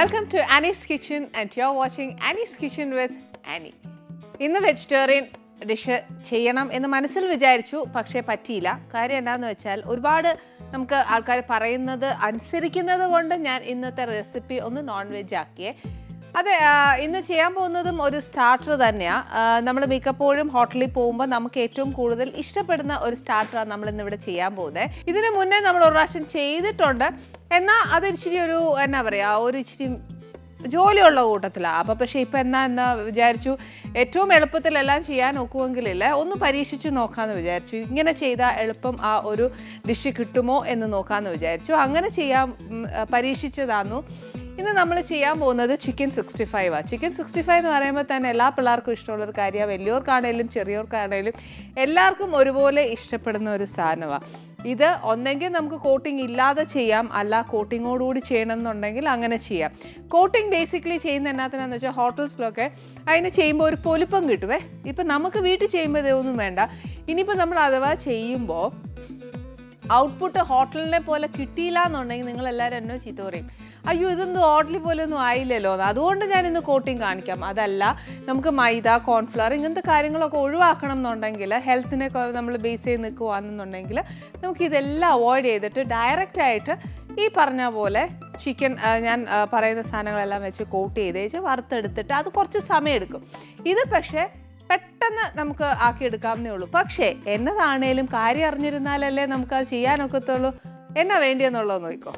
Welcome to Annie's kitchen and you are watching Annie's kitchen with Annie ഇന്ന് vegetarian dish ചെയ്യണം എന്ന് മനസ്സിൽ വിചാരിച്ചു പക്ഷേ പറ്റിയില്ല കാര്യം എന്താണെന്ന് വെച്ചാൽ ഒരുപാട് നമുക്ക് ആൾക്കാർ പറയുന്നത് അനുസരിക്കുന്നത് കൊണ്ട് ഞാൻ ഇന്നത്തെ റെസിപ്പി ഒന്ന് നോൺ വെജ് ആക്കിയേ അതെ ആ, ഇന്ന് ചെയ്യാൻ പോകുന്നതും ഒരു സ്റ്റാർട്ടർ തന്നെയാണ് നമ്മൾ മിക്കപ്പോഴും ഹോട്ടലിൽ പോകുമ്പോൾ നമുക്ക് ഏറ്റവും കൂടുതൽ ഇഷ്ടപ്പെടുന്ന ഒരു സ്റ്റാർട്ടറാണ് നമ്മൾ ഇന്ന് ഇവിടെ ചെയ്യാൻ പോകുന്നത് ഇതിന് മുന്നേ നമ്മൾ ഒരു പ്രാവശ്യം ചെയ്തിട്ടുണ്ട് എന്നാൽ അത് ഇച്ചിരി ഒരു എന്നാ പറയുക ഒരു ഇച്ചിരി ജോലിയുള്ള കൂട്ടത്തിലാണ് അപ്പോൾ പക്ഷേ ഇപ്പം എന്നാ എന്നാ വിചാരിച്ചു ഏറ്റവും എളുപ്പത്തിൽ എല്ലാം ചെയ്യാൻ ഒക്കുമെങ്കിലില്ല ഒന്ന് പരീക്ഷിച്ച് നോക്കാമെന്ന് വിചാരിച്ചു ഇങ്ങനെ ചെയ്താൽ എളുപ്പം ആ ഒരു ഡിഷ് കിട്ടുമോ എന്ന് നോക്കാമെന്ന് വിചാരിച്ചു അങ്ങനെ ചെയ്യാൻ ഉം, പരീക്ഷിച്ചതാന്നു ഇന്ന് നമ്മൾ ചെയ്യാൻ പോകുന്നത് ചിക്കൻ സിക്സ്റ്റി ഫൈവ് ആണ് ചിക്കൻ സിക്സ്റ്റി ഫൈവ് എന്ന് പറയുമ്പോൾ തന്നെ എല്ലാ പിള്ളേർക്കും ഇഷ്ടമുള്ളൊരു കാര്യമാണ് വലിയവർക്കാണേലും ചെറിയവർക്കാണേലും എല്ലാവർക്കും ഒരുപോലെ ഇഷ്ടപ്പെടുന്ന ഒരു സാധനമാണ് ഇത് ഒന്നെങ്കിൽ നമുക്ക് കോട്ടിംഗ് ഇല്ലാതെ ചെയ്യാം അല്ല കോട്ടിങ്ങോടുകൂടി ചെയ്യണം എന്നുണ്ടെങ്കിൽ അങ്ങനെ ചെയ്യാം കോട്ടിംഗ് ബേസിക്കലി ചെയ്യുന്ന എന്നാത്തിനാന്ന് വെച്ചാൽ ഹോട്ടൽസിലൊക്കെ അതിന് ചെയ്യുമ്പോൾ ഒരു പൊലിപ്പം കിട്ടുവേ ഇപ്പം നമുക്ക് വീട്ടിൽ ചെയ്യുമ്പോൾ ഇതൊന്നും വേണ്ട ഇനിയിപ്പോൾ നമ്മൾ അഥവാ ചെയ്യുമ്പോൾ ഔട്ട്പുട്ട് ഹോട്ടലിനെ പോലെ കിട്ടിയില്ല എന്നുണ്ടെങ്കിൽ നിങ്ങൾ എല്ലാവരും എന്നോ ചീത്ത പറയും അയ്യോ ഇതൊന്നും ഹോട്ടലിൽ പോലെ ഒന്നും ആയില്ലല്ലോ എന്ന് അതുകൊണ്ട് ഞാൻ ഇന്ന് കോട്ടിങ് കാണിക്കാം അതല്ല നമുക്ക് മൈദ കോൺഫ്ലവർ ഇങ്ങനത്തെ കാര്യങ്ങളൊക്കെ ഒഴിവാക്കണം എന്നുണ്ടെങ്കിൽ ഹെൽത്തിനെ നമ്മൾ ബേസ് ചെയ്ത് നിൽക്കുകയാണെന്നുണ്ടെങ്കിൽ നമുക്ക് ഇതെല്ലാം അവോയ്ഡ് ചെയ്തിട്ട് ഡയറക്റ്റ് ആയിട്ട് ഈ പറഞ്ഞ പോലെ ചിക്കൻ ഞാൻ ആ, പറയുന്ന സാധനങ്ങളെല്ലാം വെച്ച് കോട്ട് ചെയ്ത് വെച്ച് വറുത്തെടുത്തിട്ട് അത് കുറച്ച് സമയം എടുക്കും ഇത് പക്ഷേ പെട്ടെന്ന് നമുക്ക് ആക്കിയെടുക്കാവുന്നേ ഉള്ളൂ പക്ഷേ എന്നതാണേലും കാര്യം അറിഞ്ഞിരുന്നാലല്ലേ നമുക്ക് അത് ചെയ്യാനൊക്കത്തുള്ളൂ എന്നാ വേണ്ടിയെന്നുള്ളത് നോക്കിക്കോ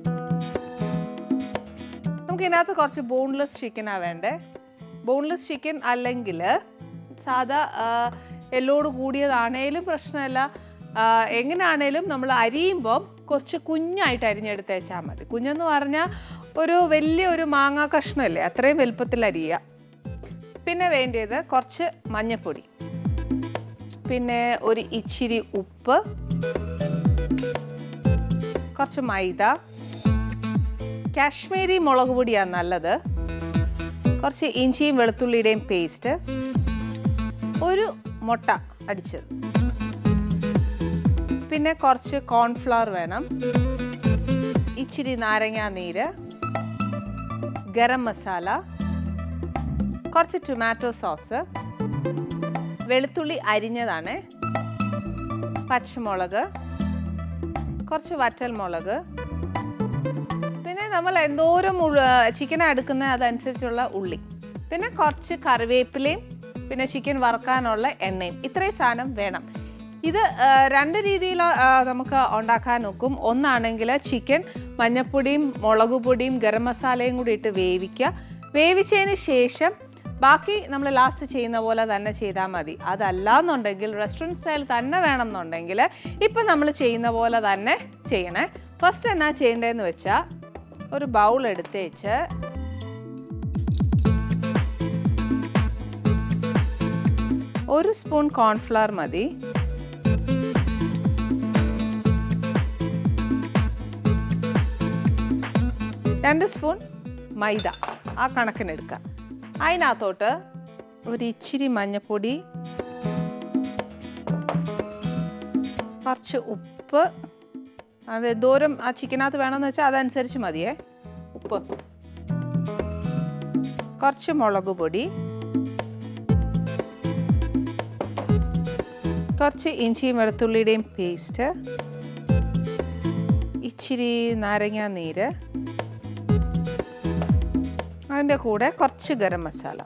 നമുക്ക് ഇതിനകത്ത് കുറച്ച് ബോൺലെസ് ചിക്കനാണ് വേണ്ടേ ബോൺലെസ് ചിക്കൻ അല്ലെങ്കിൽ സാധാ ആ, എല്ലോട് കൂടിയതാണേലും പ്രശ്നമല്ല ആ, എങ്ങനെയാണേലും നമ്മൾ അരിയുമ്പം കുറച്ച് കുഞ്ഞായിട്ട് അരിഞ്ഞെടുത്തേച്ചാൽ മതി കുഞ്ഞെന്ന് പറഞ്ഞാൽ ഒരു വലിയ ഒരു മാങ്ങ കഷ്ണമല്ലേ അത്രയും വലുപ്പത്തിൽ അരിയുക പിന്നെ വേണ്ടത് കുറച്ച് മഞ്ഞൾപ്പൊടി പിന്നെ ഒരു ഇച്ചിരി ഉപ്പ് കുറച്ച് മൈദ കാശ്മീരി മുളക് പൊടിയാണ് നല്ലത് കുറച്ച് ഇഞ്ചിയും വെളുത്തുള്ളിയുടെയും പേസ്റ്റ് ഒരു മുട്ട അടിച്ചത് പിന്നെ കുറച്ച് കോൺഫ്ലവർ വേണം ഇച്ചിരി നാരങ്ങാ നീര് ഗരം മസാല കുറച്ച് ടൊമാറ്റോ സോസ് വെളുത്തുള്ളി അരിഞ്ഞതാണ് പച്ചമുളക് കുറച്ച് വറ്റൽ മുളക് പിന്നെ നമ്മൾ എന്തോരം ചിക്കൻ എടുക്കുന്ന അതനുസരിച്ചുള്ള ഉള്ളി പിന്നെ കുറച്ച് കറിവേപ്പിലയും പിന്നെ ചിക്കൻ വറുക്കാനുള്ള എണ്ണയും ഇത്രയും സാധനം വേണം ഇത് ആ, രണ്ട് രീതിയിൽ ആ, നമുക്ക് ഉണ്ടാക്കാൻ നോക്കും ഒന്നാണെങ്കിൽ ചിക്കൻ മഞ്ഞപ്പൊടിയും മുളക് പൊടിയും ഗരം മസാലയും കൂടി ഇട്ട് വേവിക്കുക വേവിച്ചതിന് ശേഷം ബാക്കി നമ്മൾ ലാസ്റ്റ് ചെയ്യുന്ന പോലെ തന്നെ ചെയ്താൽ മതി അതല്ല എന്നുണ്ടെങ്കിൽ റെസ്റ്റോറൻറ്റ് സ്റ്റൈൽ തന്നെ വേണം എന്നുണ്ടെങ്കിൽ ഇപ്പം നമ്മൾ ചെയ്യുന്ന പോലെ തന്നെ ചെയ്യണേ ഫസ്റ്റ് എന്നാ ചെയ്യേണ്ടതെന്ന് വെച്ചാൽ ഒരു ബൗൾ എടുത്തേച്ച് ഒരു സ്പൂൺ കോൺഫ്ലവർ മതി രണ്ട് സ്പൂൺ മൈദ ആ കണക്കിനെടുക്കുക അതിനകത്തോട്ട് ഒരു ഇച്ചിരി മഞ്ഞൾപ്പൊടി കുറച്ച് ഉപ്പ് അത് എന്തോരം ആ ചിക്കനകത്ത് വേണമെന്ന് വെച്ചാൽ അതനുസരിച്ച് മതിയേ ഉപ്പ് കുറച്ച് മുളക് പൊടി കുറച്ച് ഇഞ്ചിയും വെളുത്തുള്ളിയുടെയും പേസ്റ്റ് ഇച്ചിരി നാരങ്ങാ നീര് അതിൻ്റെ കൂടെ കുറച്ച് ഗരം മസാല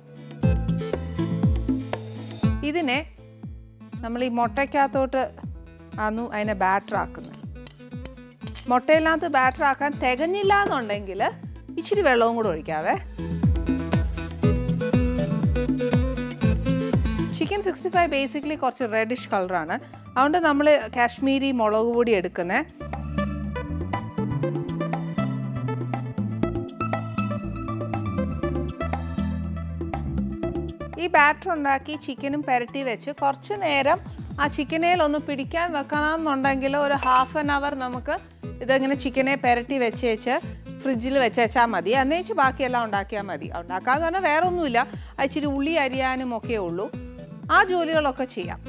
ഇതിനെ നമ്മൾ ഈ മുട്ടയ്ക്കകത്തോട്ട് ആന്നു അതിനെ ബാറ്റർ ആക്കുന്നത് മുട്ടയിനകത്ത് ബാറ്റർ ആക്കാൻ തികഞ്ഞില്ല എന്നുണ്ടെങ്കിൽ ഇച്ചിരി വെള്ളവും കൂടെ ഒഴിക്കാവേ ചിക്കൻ സിക്സ്റ്റി ഫൈവ് ബേസിക്കലി കുറച്ച് റെഡിഷ് കളറാണ് അതുകൊണ്ട് നമ്മൾ കാശ്മീരി മുളക് പൊടി എടുക്കുന്നത് ഈ ബാറ്റർ ഉണ്ടാക്കി ചിക്കനും പുരട്ടി വെച്ച് കുറച്ച് നേരം ആ ചിക്കനേൽ ഒന്ന് പിടിക്കാൻ വെക്കണമെന്നുണ്ടെങ്കിൽ ഒരു ഹാഫ് ആൻ അവർ നമുക്ക് ഇതങ്ങനെ ചിക്കനെ പുരട്ടി വെച്ച് വെച്ച് ഫ്രിഡ്ജിൽ വെച്ചാൽ മതി അന്നേച്ച് ബാക്കിയെല്ലാം ഉണ്ടാക്കിയാൽ മതി ഉണ്ടാക്കാന്ന് പറഞ്ഞാൽ വേറെ ഒന്നുമില്ല അത് ഇച്ചിരി ഉള്ളി അരിയാനും ഒക്കെ ഉള്ളൂ ആ ജോലികളൊക്കെ ചെയ്യാം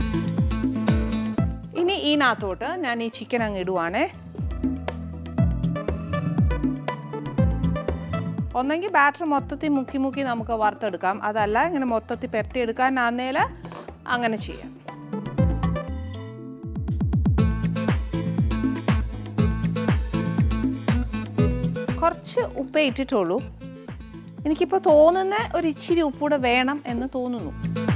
ഇനി ഇതിനകത്തോട്ട് ഞാൻ ഈ ചിക്കൻ അങ്ങ് ഇടുവാണേ ഒന്നെങ്കിൽ ബാറ്റർ മൊത്തത്തിൽ മുക്കി മുക്കി നമുക്ക് വറുത്തെടുക്കാം അതല്ല ഇങ്ങനെ മൊത്തത്തിൽ പെരട്ടിയെടുക്കാനാന്നേൽ അങ്ങനെ ചെയ്യാം കുറച്ച് ഉപ്പേ ഇട്ടിട്ടുള്ളൂ എനിക്കിപ്പോൾ തോന്നുന്ന ഒരു ഇച്ചിരി ഉപ്പൂടെ വേണം എന്ന് തോന്നുന്നു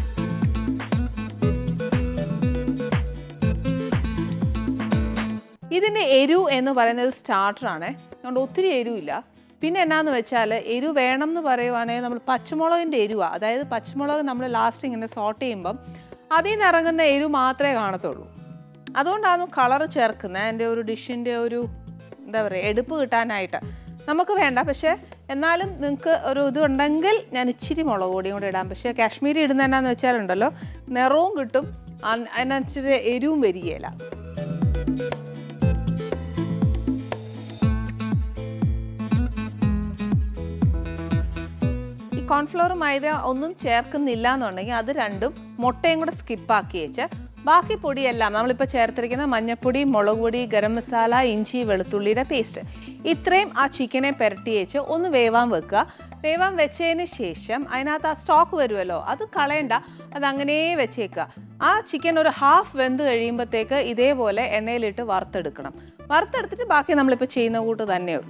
ഇതിൻ്റെ എരു എന്ന് പറയുന്നത് സ്റ്റാർട്ടറാണ് അതുകൊണ്ട് ഒത്തിരി എരിവില്ല പിന്നെ എന്നാന്ന് വെച്ചാൽ എരിവ് വേണം എന്ന് പറയുവാണെങ്കിൽ നമ്മൾ പച്ചമുളകിൻ്റെ എരിവാണ് അതായത് പച്ചമുളക് നമ്മൾ ലാസ്റ്റ് ഇങ്ങനെ സോട്ട് ചെയ്യുമ്പം അതിൽ നിന്ന് ഇറങ്ങുന്ന എരിവ് മാത്രമേ കാണത്തുള്ളൂ അതുകൊണ്ടാണ് കളർ ചേർക്കുന്നത് എൻ്റെ ഒരു ഡിഷിൻ്റെ ഒരു എന്താ പറയുക എടുപ്പ് കിട്ടാനായിട്ട് നമുക്ക് വേണ്ട പക്ഷേ എന്നാലും നിങ്ങൾക്ക് ഒരു ഇത് ഉണ്ടെങ്കിൽ ഞാൻ ഇച്ചിരി മുളക് പൊടിയും കൂടെ ഇടാം പക്ഷേ കാശ്മീരി ഇടുന്ന എന്നാന്ന് വെച്ചാലുണ്ടല്ലോ നിറവും കിട്ടും അൻ- അതിനനുസരിച്ച് എരിവും വരികയില്ല ഈ കോൺഫ്ലവർ മൈദ ഒന്നും ചേർക്കുന്നില്ല എന്നുണ്ടെങ്കിൽ അത് രണ്ടും മുട്ടയും കൂടെ സ്കിപ്പാക്കി വെച്ച് ബാക്കി പൊടിയെല്ലാം നമ്മളിപ്പോൾ ചേർത്തിരിക്കുന്ന മഞ്ഞൾപ്പൊടി മുളക് പൊടി ഗരം മസാല ഇഞ്ചി വെളുത്തുള്ളിയുടെ പേസ്റ്റ് ഇത്രയും ആ ചിക്കനെ പുരട്ടി വെച്ച് ഒന്ന് വേവാൻ വെക്കുക വേവാൻ വെച്ചതിന് ശേഷം അതിനകത്ത് ആ സ്റ്റോക്ക് വരുമല്ലോ അത് കളയണ്ട അത് അങ്ങനെ വെച്ചേക്കുക ആ ചിക്കൻ ഒരു ഹാഫ് വെന്ത് കഴിയുമ്പോഴത്തേക്ക് ഇതേപോലെ എണ്ണയിലിട്ട് വറുത്തെടുക്കണം വറുത്തെടുത്തിട്ട് ബാക്കി നമ്മളിപ്പോൾ ചെയ്യുന്ന കൂട്ട് തന്നെയുള്ളൂ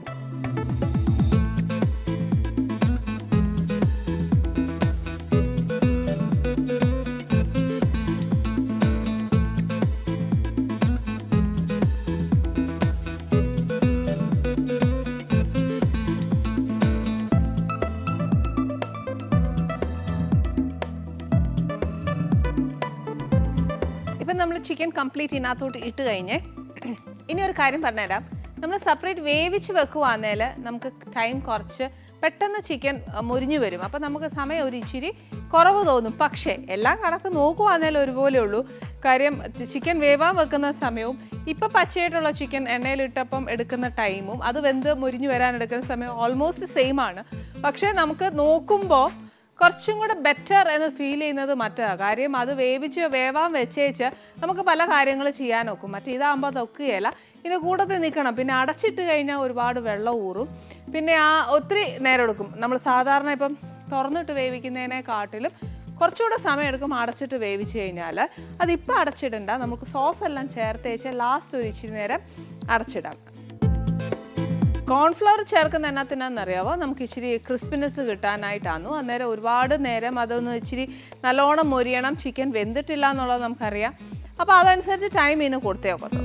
ഇപ്പം നമ്മൾ ചിക്കൻ കംപ്ലീറ്റ് ഇതിനകത്തോട്ട് ഇട്ട് കഴിഞ്ഞ് ഇനി ഒരു കാര്യം പറഞ്ഞുതരാം നമ്മൾ സെപ്പറേറ്റ് വേവിച്ച് വെക്കുവാന്നേൽ നമുക്ക് ടൈം കുറച്ച് പെട്ടെന്ന് ചിക്കൻ മുരിഞ്ഞു വരും അപ്പം നമുക്ക് സമയം ഒരു ഇച്ചിരി കുറവ് തോന്നും പക്ഷേ എല്ലാം കണക്ക് നോക്കുവാന്നേൽ ഒരുപോലെ ഉള്ളൂ കാര്യം ചിക്കൻ വേവാൻ വെക്കുന്ന സമയവും ഇപ്പം പച്ചയായിട്ടുള്ള ചിക്കൻ എണ്ണയിലിട്ടപ്പം എടുക്കുന്ന ടൈമും അത് വെന്ത് മുരിഞ്ഞു വരാൻ എടുക്കുന്ന സമയം ഓൾമോസ്റ്റ് സെയിം ആണ് പക്ഷേ നമുക്ക് നോക്കുമ്പോൾ കുറച്ചും കൂടെ ബെറ്റർ എന്ന് ഫീൽ ചെയ്യുന്നത് മറ്റാ കാര്യം അത് വേവിച്ച് വേവാൻ വെച്ചേച്ച് നമുക്ക് പല കാര്യങ്ങൾ ചെയ്യാൻ നോക്കും മറ്റേ ഇതാകുമ്പോൾ അത് ഒക്കുകയില്ല ഇതിന് കൂട്ടത്തിൽ നിൽക്കണം പിന്നെ അടച്ചിട്ട് കഴിഞ്ഞാൽ ഒരുപാട് വെള്ളം ഊറും പിന്നെ ആ ഒത്തിരി നേരം എടുക്കും നമ്മൾ സാധാരണ ഇപ്പം തുറന്നിട്ട് വേവിക്കുന്നതിനെക്കാട്ടിലും കുറച്ചുകൂടെ സമയം എടുക്കും അടച്ചിട്ട് വേവിച്ച് കഴിഞ്ഞാൽ അതിപ്പോൾ അടച്ചിടണ്ട നമുക്ക് സോസ് എല്ലാം ചേർത്ത് വെച്ച് ലാസ്റ്റ് ഒരു ഇച്ചിരി നേരം അടച്ചിടാം കോൺഫ്ലവർ ചേർക്കുന്ന എന്നത്തിനാണെന്നറിയാവോ നമുക്ക് ഇച്ചിരി ക്രിസ്പിനെസ് കിട്ടാനായിട്ടാണ് അന്നേരം ഒരുപാട് നേരം അതൊന്ന് ഇച്ചിരി നല്ലോണം മൊരിയണം ചിക്കൻ വെന്തിട്ടില്ല എന്നുള്ളത് നമുക്കറിയാം അപ്പോൾ അതനുസരിച്ച് ടൈം ഇതിന് കൊടുത്തേ ഒക്കത്തുള്ളൂ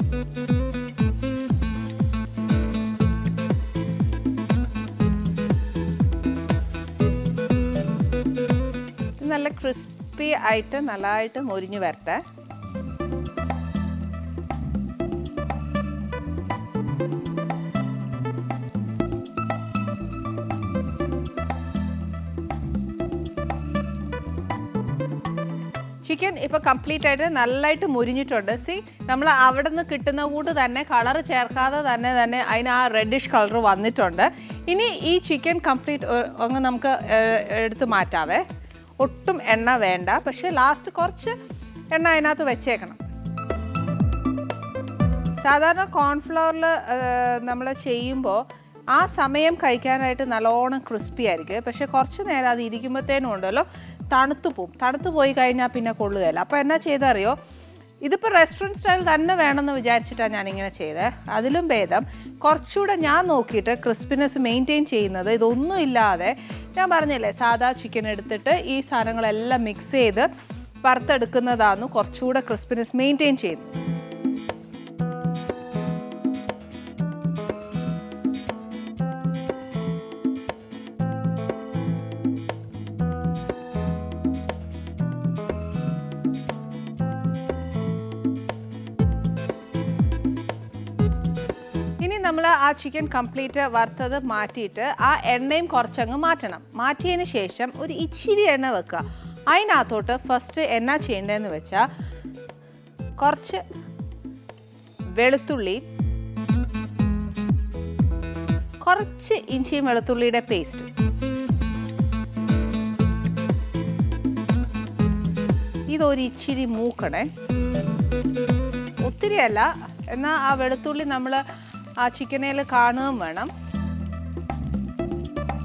ഇത് നല്ല ക്രിസ്പി ആയിട്ട് നല്ലതായിട്ട് മൊരിഞ്ഞു വരട്ടെ ചിക്കൻ ഇപ്പോൾ കംപ്ലീറ്റ് ആയിട്ട് നല്ലതായിട്ട് മുരിഞ്ഞിട്ടുണ്ട് സി നമ്മൾ അവിടെ നിന്ന് കിട്ടുന്ന കൂട്ട് തന്നെ കളർ ചേർക്കാതെ തന്നെ തന്നെ അതിന് ആ റെഡിഷ് കളർ വന്നിട്ടുണ്ട് ഇനി ഈ ചിക്കൻ കംപ്ലീറ്റ് അങ്ങ് നമുക്ക് ഏഹ്, എടുത്ത് മാറ്റാവേ ഒട്ടും എണ്ണ വേണ്ട പക്ഷേ ലാസ്റ്റ് കുറച്ച് എണ്ണ അതിനകത്ത് വെച്ചേക്കണം സാധാരണ കോൺഫ്ലവറിൽ നമ്മൾ ചെയ്യുമ്പോൾ ആ സമയം കഴിക്കാനായിട്ട് നല്ലോണം ക്രിസ്പി ആയിരിക്കും പക്ഷെ കുറച്ച് നേരം അത് ഇരിക്കുമ്പോഴത്തേനും ഉണ്ടല്ലോ തണുത്തു പോവും തണുത്തു പോയി കഴിഞ്ഞാൽ പിന്നെ കൊള്ളുകയില്ല അപ്പോൾ എന്നാ ചെയ്തറിയോ ഇതിപ്പോൾ റെസ്റ്റോറൻറ്റ് സ്റ്റൈൽ തന്നെ വേണമെന്ന് വിചാരിച്ചിട്ടാണ് ഞാനിങ്ങനെ ചെയ്തത് അതിലും ഭേദം കുറച്ചുകൂടെ ഞാൻ നോക്കിയിട്ട് ക്രിസ്പിനെസ് മെയിൻറ്റെയിൻ ചെയ്യുന്നത് ഇതൊന്നും ഇല്ലാതെ ഞാൻ പറഞ്ഞില്ലേ സാധാ ചിക്കൻ എടുത്തിട്ട് ഈ സാധനങ്ങളെല്ലാം മിക്സ് ചെയ്ത് വറുത്തെടുക്കുന്നതാണ് കുറച്ചുകൂടെ ക്രിസ്പിനെസ് മെയിൻറ്റെയിൻ ചെയ്യുന്നത് ഇനി നമ്മൾ ആ ചിക്കൻ കംപ്ലീറ്റ് വറുത്തത് മാറ്റിയിട്ട് ആ എണ്ണയും കുറച്ചങ്ങ് മാറ്റണം മാറ്റിയതിന് ശേഷം ഒരു ഇച്ചിരി എണ്ണ വെക്കുക അതിനകത്തോട്ട് ഫസ്റ്റ് എന്നാ ചെയ്യേണ്ടതെന്ന് വെച്ചാൽ കുറച്ച് വെളുത്തുള്ളി കുറച്ച് ഇഞ്ചിയും വെളുത്തുള്ളിയുടെ പേസ്റ്റ് ഇതൊരു ഇച്ചിരി മൂക്കണേ ഒത്തിരി അല്ല എന്നാൽ ആ വെളുത്തുള്ളി നമ്മൾ ആ ചിക്കനേൽ കാണുകയും വേണം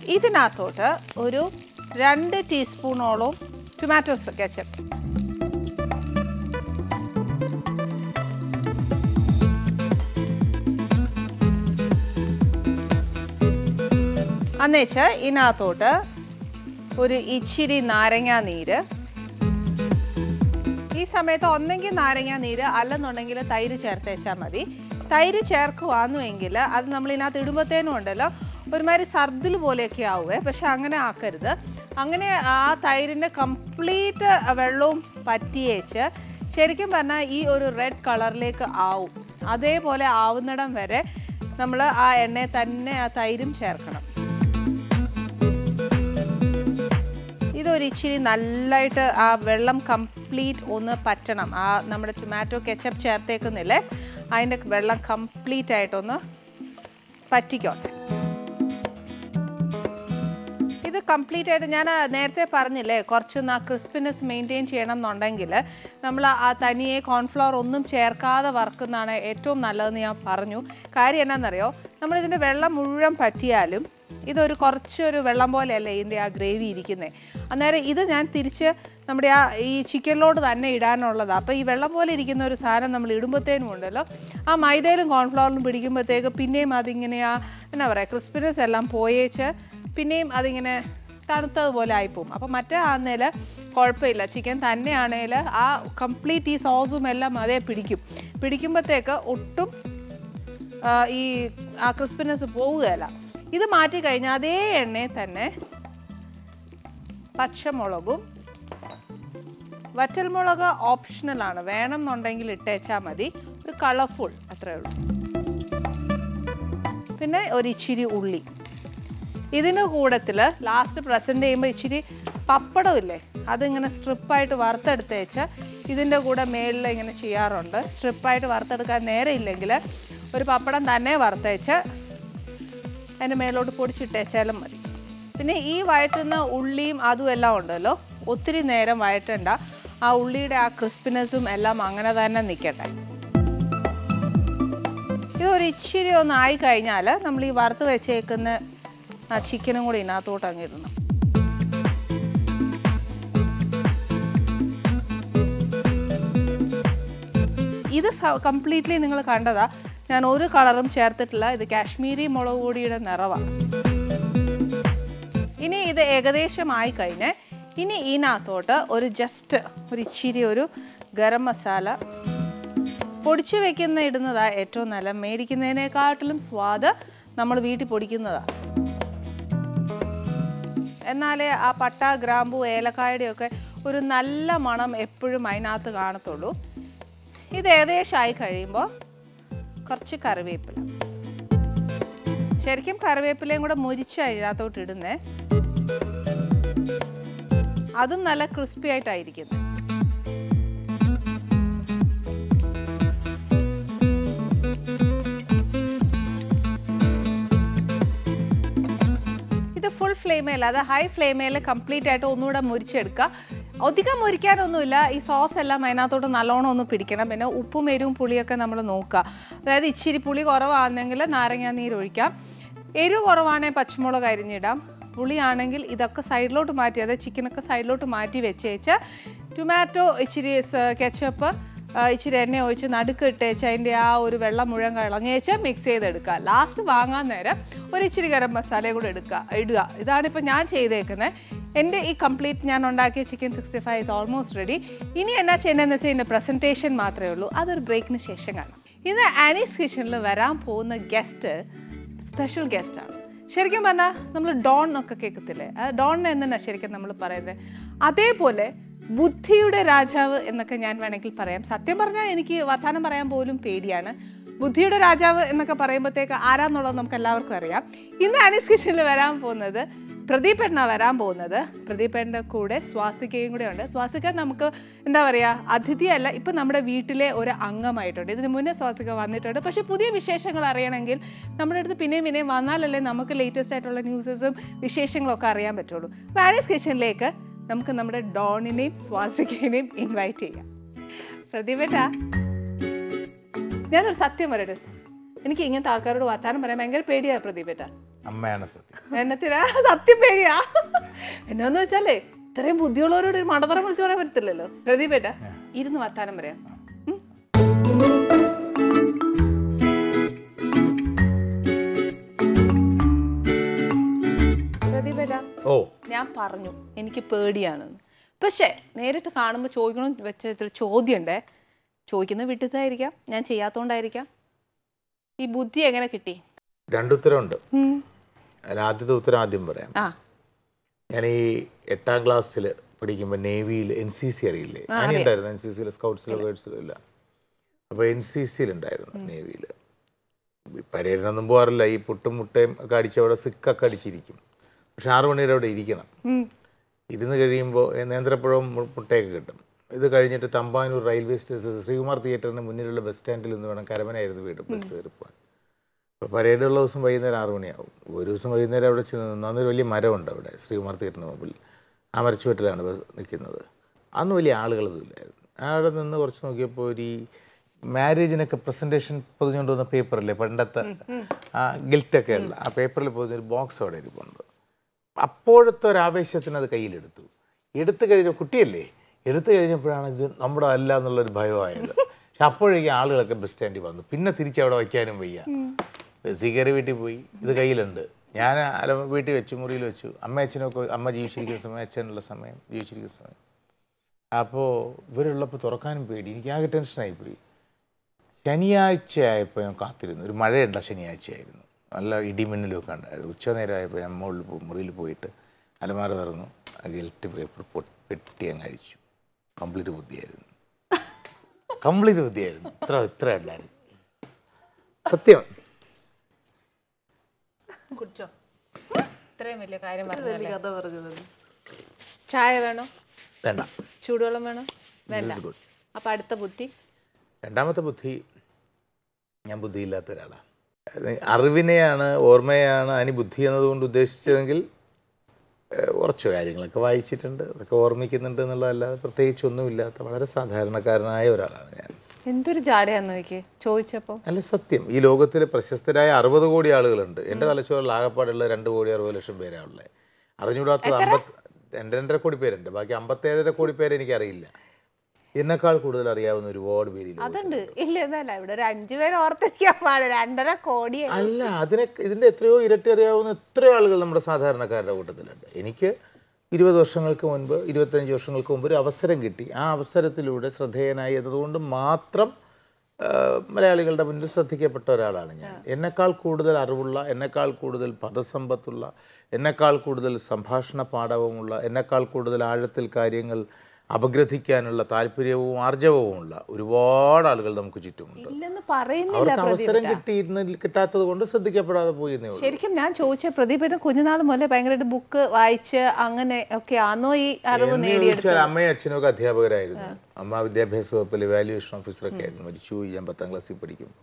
ഇതിനകത്തോട്ട് ഒരു രണ്ട് ടീസ്പൂണോളം ടൊമാറ്റോസ് കെച്ചപ്പ് അന്നേച്ച് ഇതിനകത്തോട്ട് ഒരു ഇച്ചിരി നാരങ്ങാ നീര് ഈ സമയത്ത് ഒന്നെങ്കിൽ നാരങ്ങാ നീര് അല്ലെന്നുണ്ടെങ്കിൽ തൈര് ചേർത്തേച്ചാൽ മതി തൈര് ചേർക്കുവാന്നുവെങ്കിൽ അത് നമ്മൾ ഇതിനകത്ത് ഇടുമ്പോഴത്തേനും ഉണ്ടല്ലോ ഒരുമാതിരി സർദിൽ പോലെയൊക്കെ ആവുമേ പക്ഷെ അങ്ങനെ ആക്കരുത് അങ്ങനെ ആ തൈരിൻ്റെ കംപ്ലീറ്റ് വെള്ളവും പറ്റിയേച്ച് ശരിക്കും പറഞ്ഞാൽ ഈ ഒരു റെഡ് കളറിലേക്ക് ആവും അതേപോലെ ആവുന്നിടം വരെ നമ്മൾ ആ എണ്ണയെ തന്നെ ആ തൈരും ചേർക്കണം ഇതൊരു ഇച്ചിരി നല്ലതായിട്ട് ആ വെള്ളം കംപ്ലീറ്റ് ഒന്ന് പറ്റണം ആ നമ്മുടെ ടൊമാറ്റോ കെച്ചപ്പ് ചേർത്തേക്കുന്നില്ലേ അതിൻ്റെ വെള്ളം കംപ്ലീറ്റ് ആയിട്ടൊന്ന് പറ്റിക്കോട്ടെ ഇത് കംപ്ലീറ്റ് ആയിട്ട് ഞാൻ ആ നേരത്തെ പറഞ്ഞില്ലേ കുറച്ചൊന്ന് ആ ക്രിസ്പിനെസ് മെയിൻറ്റെയിൻ ചെയ്യണം എന്നുണ്ടെങ്കിൽ നമ്മൾ ആ തനിയെ കോൺഫ്ലവർ ഒന്നും ചേർക്കാതെ വറുക്കുന്നതാണ് ഏറ്റവും നല്ലതെന്ന് ഞാൻ പറഞ്ഞു കാര്യം എന്നാണെന്നറിയോ നമ്മളിതിൻ്റെ വെള്ളം മുഴുവൻ പറ്റിയാലും ഇതൊരു കുറച്ചൊരു വെള്ളം പോലെയല്ലേ ഇതിൻ്റെ ആ ഗ്രേവി ഇരിക്കുന്നത് അന്നേരം ഇത് ഞാൻ തിരിച്ച് നമ്മുടെ ആ ഈ ചിക്കനിലോട്ട് തന്നെ ഇടാനുള്ളതാണ് അപ്പോൾ ഈ വെള്ളം പോലെ ഇരിക്കുന്ന ഒരു സാധനം നമ്മൾ ഇടുമ്പോഴത്തേനും ഉണ്ടല്ലോ ആ മൈദയിലും കോൺഫ്ലവറിലും പിടിക്കുമ്പോഴത്തേക്ക് പിന്നെയും അതിങ്ങനെ ആ എന്നാ പറയുക ക്രിസ്പിനെസ് എല്ലാം പോയേച്ച് പിന്നെയും അതിങ്ങനെ തണുത്തതുപോലെ ആയിപ്പോവും അപ്പോൾ മറ്റേ ആന്നേൽ കുഴപ്പമില്ല ചിക്കൻ തന്നെയാണേൽ ആ കംപ്ലീറ്റ് ഈ സോസും എല്ലാം അതേ പിടിക്കും പിടിക്കുമ്പോഴത്തേക്ക് ഒട്ടും ആ, ഈ ആ ക്രിസ്പിനെസ് പോവുകയല്ല ഇത് മാറ്റി കഴിഞ്ഞാൽ അതേ എണ്ണയിൽ തന്നെ പച്ചമുളകും വറ്റൽമുളക് ഓപ്ഷണലാണ് വേണം എന്നുണ്ടെങ്കിൽ ഇട്ടേച്ചാൽ മതി ഒരു കളർഫുൾ അത്രേ ഉള്ളൂ പിന്നെ ഒരു ഇച്ചിരി ഉള്ളി ഇതിന് കൂടത്തിൽ ലാസ്റ്റ് പ്രസൻറ്റ് ചെയ്യുമ്പോൾ ഇച്ചിരി പപ്പടമില്ലേ അതിങ്ങനെ സ്ട്രിപ്പായിട്ട് വറുത്തെടുത്തേച്ച് ഇതിൻ്റെ കൂടെ മേളിൽ ഇങ്ങനെ ചെയ്യാറുണ്ട് സ്ട്രിപ്പായിട്ട് വറുത്തെടുക്കാൻ നേരെ ഇല്ലെങ്കിൽ ഒരു പപ്പടം തന്നെ വറുത്തേച്ച് അതിൻ്റെ മേലോട്ട് പൊടിച്ചിട്ടേച്ചാലും മതി പിന്നെ ഈ വഴറ്റുന്ന ഉള്ളിയും അതും എല്ലാം ഉണ്ടല്ലോ ഒത്തിരി നേരം വഴറ്റണ്ട ആ ഉള്ളിയുടെ ആ ക്രിസ്പിനെസ്സും എല്ലാം അങ്ങനെ തന്നെ നിൽക്കട്ടെ ഇത് ഒരു ഇച്ചിരി ഒന്ന് ആയി കഴിഞ്ഞാൽ നമ്മൾ ഈ വറുത്ത് വെച്ചേക്കുന്ന ആ ചിക്കനും കൂടി ഇതിനകത്തോട്ട് അങ്ങ് ഇടണം ഇത് കംപ്ലീറ്റ്ലി നിങ്ങൾ കണ്ടതാ ഞാൻ ഒരു കളറും ചേർത്തിട്ടില്ല ഇത് കാശ്മീരി മുളക് പൊടിയുടെ നിറവാണ് ഇനി ഇത് ഏകദേശം ആയി കഴിഞ്ഞ് ഇനി ഇതിനകത്തോട്ട് ഒരു ജസ്റ്റ് ഒരു ഇച്ചിരി ഒരു ഗരം മസാല പൊടിച്ചു വെക്കുന്ന ഇടുന്നതാ ഏറ്റവും നല്ല മേടിക്കുന്നതിനേക്കാട്ടിലും സ്വാദ് നമ്മൾ വീട്ടിൽ പൊടിക്കുന്നതാണ് എന്നാലേ ആ പട്ട ഗ്രാമ്പു ഏലക്കായുടെ ഒക്കെ ഒരു നല്ല മണം എപ്പോഴും അതിനകത്ത് കാണത്തുള്ളൂ ഇത് ഏകദേശം ആയി കഴിയുമ്പോൾ കുറച്ച് കറിവേപ്പില ശരിക്കും കറിവേപ്പിലയും കൂടെ മുരിച്ച് അതിനകത്തോട്ട് ഇടുന്നേ അതും നല്ല ക്രിസ്പി ആയിട്ടായിരിക്കുന്നത് ഇത് ഫുൾ ഫ്ലെയിമേൽ അത് ഹൈ ഫ്ലെയിമേൽ കംപ്ലീറ്റ് ആയിട്ട് ഒന്നുകൂടെ മുരിച്ചെടുക്കുക അധികം മുരിക്കാനൊന്നുമില്ല ഈ സോസ് എല്ലാം അതിനകത്തോട്ട് നല്ലോണം ഒന്ന് പിടിക്കണം പിന്നെ ഉപ്പും എരിവും പുളിയൊക്കെ നമ്മൾ നോക്കുക അതായത് ഇച്ചിരി പുളി കുറവാണെങ്കിൽ നാരങ്ങാ നീര് ഒഴിക്കാം എരിവ് കുറവാണെങ്കിൽ പച്ചമുളക് അരിഞ്ഞിടാം പുളിയാണെങ്കിൽ ഇതൊക്കെ സൈഡിലോട്ട് മാറ്റി അതായത് ചിക്കനൊക്കെ സൈഡിലോട്ട് മാറ്റി വെച്ചേച്ച് ടൊമാറ്റോ ഇച്ചിരി കെച്ചപ്പ് ഇച്ചിരി എണ്ണ ഒഴിച്ച് നടുക്ക് ഇട്ടേച്ച് അതിൻ്റെ ആ ഒരു വെള്ളം മുഴുവൻ കളഞ്ഞേച്ച് മിക്സ് ചെയ്തെടുക്കുക ലാസ്റ്റ് വാങ്ങാൻ നേരം ഒരു ഇച്ചിരി ഗരം മസാലയും കൂടെ എടുക്കുക ഇടുക ഇതാണിപ്പോൾ ഞാൻ ചെയ്തേക്കുന്നത് എൻ്റെ ഈ കംപ്ലീറ്റ് ഞാൻ ഉണ്ടാക്കിയ chicken sixty five is almost ready ഇനി എന്നാ ചെയ്യേണ്ടതെന്ന് വെച്ചാൽ ഇതിൻ്റെ പ്രസൻറ്റേഷൻ മാത്രമേ ഉള്ളൂ അതൊരു ബ്രേക്കിന് ശേഷം കാണാം ഇന്ന് ആനീസ് കിച്ചണിൽ വരാൻ പോകുന്ന ഗസ്റ്റ് സ്പെഷ്യൽ ഗസ്റ്റാണ് ശരിക്കും പറഞ്ഞാൽ നമ്മൾ ഡോൺ എന്നൊക്കെ കേൾക്കത്തില്ലേ ആ ഡോൺ എന്നാണ് ശരിക്കും നമ്മൾ പറയുന്നത് അതേപോലെ ബുദ്ധിയുടെ രാജാവ് എന്നൊക്കെ ഞാൻ വേണമെങ്കിൽ പറയാം സത്യം പറഞ്ഞാൽ എനിക്ക് വർത്തമാനം പറയാൻ പോലും പേടിയാണ് ബുദ്ധിയുടെ രാജാവ് എന്നൊക്കെ പറയുമ്പോഴത്തേക്ക് ആരാന്നുള്ളത് നമുക്ക് എല്ലാവർക്കും അറിയാം ഇന്ന് ആനീസ് കിച്ചണിൽ വരാൻ പോകുന്നത് പ്രദീപ് എണ്ണ വരാൻ പോകുന്നത് പ്രദീപ് എണ്ണ കൂടെ സ്വാസികയും കൂടെ ഉണ്ട് സ്വാസിക നമുക്ക് എന്താ പറയുക അതിഥിയല്ല ഇപ്പം നമ്മുടെ വീട്ടിലെ ഒരു അംഗമായിട്ടുണ്ട് ഇതിന് മുന്നേ സ്വാസിക വന്നിട്ടുണ്ട് പക്ഷേ പുതിയ വിശേഷങ്ങൾ അറിയണമെങ്കിൽ നമ്മുടെ അടുത്ത് പിന്നെയും പിന്നെയും വന്നാലല്ലേ നമുക്ക് ലേറ്റസ്റ്റ് ആയിട്ടുള്ള ന്യൂസസും വിശേഷങ്ങളും ഒക്കെ അറിയാൻ പറ്റുള്ളൂ പാരീസ് കിച്ചണിലേക്ക് നമുക്ക് നമ്മുടെ ഡോണിനെയും സ്വാസികേനെയും ഇൻവൈറ്റ് ചെയ്യാം പ്രദീപേട്ടാ ഞാനൊരു സത്യം പറയട്ടെ എനിക്ക് ഇങ്ങനത്തെ ആൾക്കാരോട് വർത്താനം പറയാൻ ഭയങ്കര പേടിയാണ് പ്രദീപേട്ട അമ്മയാണ് സത്യം എന്നത്തിനാ സത്യം പേടിയാ എന്നാന്ന് വെച്ചാലേ ഇത്രയും ബുദ്ധിയുള്ളവരോട് ഒരു മണ്ടത്തരം വിളിച്ചു പറയാൻ പറ്റത്തില്ലല്ലോ പ്രദീപേട്ട ഇരുന്ന് വർത്താനം പറയാം ഉം? പ്രദീപേട്ട ഓ ഞാൻ പറഞ്ഞു എനിക്ക് പേടിയാണെന്ന് പക്ഷേ നേരിട്ട് കാണുമ്പോൾ ചോദിക്കണം വെച്ച ഇത്ര ചോദ്യമുണ്ടേ ചോദിക്കുന്നത് വിട്ടിട്ടായിരിക്കാം ഞാൻ ചെയ്യാത്തോണ്ടായിരിക്കാം ഈ ബുദ്ധി എങ്ങനെ കിട്ടി രണ്ടുത്തരമുണ്ട് ഉം. അതിൽ ആദ്യത്തെ ഉത്തരം ആദ്യം പറയാം ആ ഞാൻ ഈ എട്ടാം ക്ലാസ്സിൽ പഠിക്കുമ്പോൾ നേവിയിൽ എൻ സി സി അറിയില്ലേ ഞാൻ ഉണ്ടായിരുന്നു എൻ സി സിയിൽ സ്കൗട്ട്സിലോ ഗേഡ്സിലോ ഇല്ല അപ്പോൾ എൻ സി സിയിലുണ്ടായിരുന്നു നേവിയിൽ പരേഡിനൊന്നും പോകാറില്ല ഈ പുട്ടും മുട്ടയും ഒക്കെ അടിച്ച് അവിടെ സിക്കൊക്കെ അടിച്ചിരിക്കും പക്ഷെ ആറു മണി വരെ അവിടെ ഇരിക്കണം ഉം. ഇരുന്ന് കഴിയുമ്പോൾ നേന്ത്രപ്പഴവും മു- മുട്ടയൊക്കെ കിട്ടും ഇത് കഴിഞ്ഞിട്ട് തമ്പാനൂർ റെയിൽവേ സ്റ്റേഷൻ ശ്രീകുമാർ തിയേറ്ററിന് മുന്നിലുള്ള ബസ് സ്റ്റാൻഡിൽ നിന്ന് വേണം കരമനായിരുന്നു വീട് ബസ് കയറി പോകാൻ അപ്പോൾ പരേഡുള്ള ദിവസം വൈകുന്നേരം ആറ് മണിയാവും ഒരു ദിവസം വൈകുന്നേരം അവിടെ ചെന്ന് നിന്ന് അന്നൊരു വലിയ മരമുണ്ട് അവിടെ ശ്രീകുമാർ തിയേറ്ററിന് മുമ്പിൽ ആ മരച്ചുവട്ടിലാണ് ബസ് നിൽക്കുന്നത് അന്ന് വലിയ ആളുകളൊന്നും ഇല്ലായിരുന്നു അവിടെ നിന്ന് കുറച്ച് നോക്കിയപ്പോൾ ഒരു ഈ മാരേജിനൊക്കെ പ്രസൻറ്റേഷൻ പൊതിഞ്ഞുകൊണ്ട് വന്ന പേപ്പറല്ലേ പണ്ടത്തെ ആ ഗിൽറ്റൊക്കെ ഉള്ള ആ പേപ്പറിൽ പൊതിഞ്ഞൊരു ബോക്സ് അവിടെ ഇരിപ്പുണ്ട് അപ്പോഴത്തെ ഒരു ആവേശത്തിന് അത് കയ്യിലെടുത്തു എടുത്തു കഴിഞ്ഞ കുട്ടിയല്ലേ എടുത്തു കഴിഞ്ഞപ്പോഴാണ് ഇത് നമ്മുടെ അല്ല എന്നുള്ളൊരു ഭയമായത് പക്ഷെ അപ്പോഴേക്കും ആളുകളൊക്കെ ബസ് സ്റ്റാൻഡിൽ വന്നു പിന്നെ തിരിച്ച് അവിടെ വയ്ക്കാനും വയ്യ ബസ്സിൽ കയറി വീട്ടിൽ പോയി ഇത് കയ്യിലുണ്ട് ഞാൻ അല വീട്ടിൽ വെച്ചു മുറിയിൽ വെച്ചു അമ്മ അച്ഛനൊക്കെ അമ്മ ജീവിച്ചിരിക്കുന്ന സമയം അച്ഛനുള്ള സമയം ജീവിച്ചിരിക്കുന്ന സമയം അപ്പോൾ ഇവരുള്ളപ്പോൾ തുറക്കാനും പേടി എനിക്ക് ആകെ ടെൻഷനായിപ്പോയി ശനിയാഴ്ച ആയപ്പോൾ ഞാൻ കാത്തിരുന്നു ഒരു മഴയുള്ള ശനിയാഴ്ചയായിരുന്നു നല്ല ഇടിമിന്നലും ഒക്കെ ഉണ്ടായിരുന്നു ഉച്ച നേരമായപ്പോൾ ഞാൻ മുകളിൽ പോ- മുറിയിൽ പോയിട്ട് അലമാര തുറന്നു ആ ഗിൽറ്റ് പേപ്പർ പെട്ടി അങ്ങ് അഴിച്ചു കംപ്ലീറ്റ് ബുദ്ധിയായിരുന്നു കംപ്ലീറ്റ് ബുദ്ധിയായിരുന്നു ഇത്ര ഇത്ര ഉണ്ടായിരുന്നു സത്യം കുടിച്ചോ ഇത്രയും വലിയ കാര്യം പറഞ്ഞല്ലേ കഥ പറഞ്ഞത് ചായ വേണോ വേണ്ട ചൂടുവെള്ളം വേണോ വേണ്ട is good. അപ്പൊ അടുത്ത ബുദ്ധി രണ്ടാമത്തെ ബുദ്ധി ഞാൻ ബുദ്ധിയില്ലാത്ത ഒരാളാണ് അത് അറിവിനെയാണ് ഓർമ്മയാണ് അതിന് ബുദ്ധി എന്നതുകൊണ്ട് ഉദ്ദേശിച്ചതെങ്കിൽ ഏഹ്, കുറച്ച് കാര്യങ്ങളൊക്കെ വായിച്ചിട്ടുണ്ട് അതൊക്കെ ഓർമ്മിക്കുന്നുണ്ട് എന്നുള്ളതല്ലാതെ പ്രത്യേകിച്ച് ഒന്നുമില്ലാത്ത വളരെ സാധാരണക്കാരനായ ഒരാളാണ് ഞാൻ എന്തൊരു ജാടയാന്ന് നോക്കിയേ ചോദിച്ചപ്പോ അല്ല സത്യം ഈ ലോകത്തിൽ പ്രശസ്തരായ അറുപത് കോടി ആളുകളുണ്ട് എൻ്റെ തലച്ചോറിൽ ആകപ്പാടുള്ള രണ്ട് കോടി അറുപത് ലക്ഷം പേരാ ഉള്ളത് അറിഞ്ഞുകൂടാത്തത് അമ്പത് രണ്ട് രണ്ടര കോടി പേരുണ്ട് ബാക്കി അമ്പത്തേഴര കോടി പേര് എനിക്കറിയില്ല എന്നെക്കാൾ കൂടുതൽ അറിയാവുന്ന ഒരുപാട് പേര് ഈ ലോകത്ത് അതുണ്ട് ഇല്ല എന്നല്ല ഇവിടെ ഒരു അഞ്ചു പേര് ഓർത്തിരിക്കാൻ പാടില്ല രണ്ടര കോടി അല്ല അതിനെ ഇതിൻ്റെ എത്രയോ ഇരട്ടി അറിയാവുന്ന എത്രയോ ആളുകൾ നമ്മുടെ സാധാരണക്കാരുടെ കൂട്ടത്തിലുണ്ട് എനിക്ക് ഇരുപത് വർഷങ്ങൾക്ക് മുൻപ് ഇരുപത്തഞ്ച് വർഷങ്ങൾക്ക് മുമ്പ് ഒരു അവസരം കിട്ടി ആ അവസരത്തിലൂടെ ശ്രദ്ധേയനായി എന്നതുകൊണ്ട് മാത്രം ആ, മലയാളികളുടെ മുന്നിൽ ശ്രദ്ധിക്കപ്പെട്ട ഒരാളാണ് ഞാൻ എന്നെക്കാൾ കൂടുതൽ അറിവുള്ള എന്നെക്കാൾ കൂടുതൽ പദസമ്പത്തുള്ള എന്നെക്കാൾ കൂടുതൽ സംഭാഷണ പാഠവുമുള്ള എന്നെക്കാൾ കൂടുതൽ ആഴത്തിൽ കാര്യങ്ങൾ അപഗ്രഥിക്കാനുള്ള താല്പര്യവും ആർജവവുമുള്ള ഒരുപാട് ആളുകൾ നമുക്ക് ചുറ്റുമുണ്ട് ഇല്ലെന്ന് പറയുന്നില്ല അവർക്ക് അവസരം പ്രദീപേട്ട കിട്ടിയിരുന്ന കിട്ടാത്തത് കൊണ്ട് ശ്രദ്ധിക്കപ്പെടാതെ പോയി എന്നേ ഉള്ളൂ ശരിക്കും ഞാൻ ചോദിച്ച പ്രദീപേട്ടൻ കുഞ്ഞുനാൾ മുതലേ ഭയങ്കരമായിട്ട് ബുക്ക് വായിച്ച് അങ്ങനെ ഒക്കെ ആണോ ഈ അറിവ് എന്ന് നേടിയെടുത്തത് ചോദിച്ചാൽ അമ്മയും അച്ഛനും ഒക്കെ അധ്യാപകരായിരുന്നു അമ്മ വിദ്യാഭ്യാസ വകുപ്പിൽ വാല്യുവേഷൻ ഓഫീസറൊക്കെ ആയിരുന്നു മരിച്ചു പോയി ഞാൻ പത്താം ക്ലാസ്സിൽ പഠിക്കുമ്പോൾ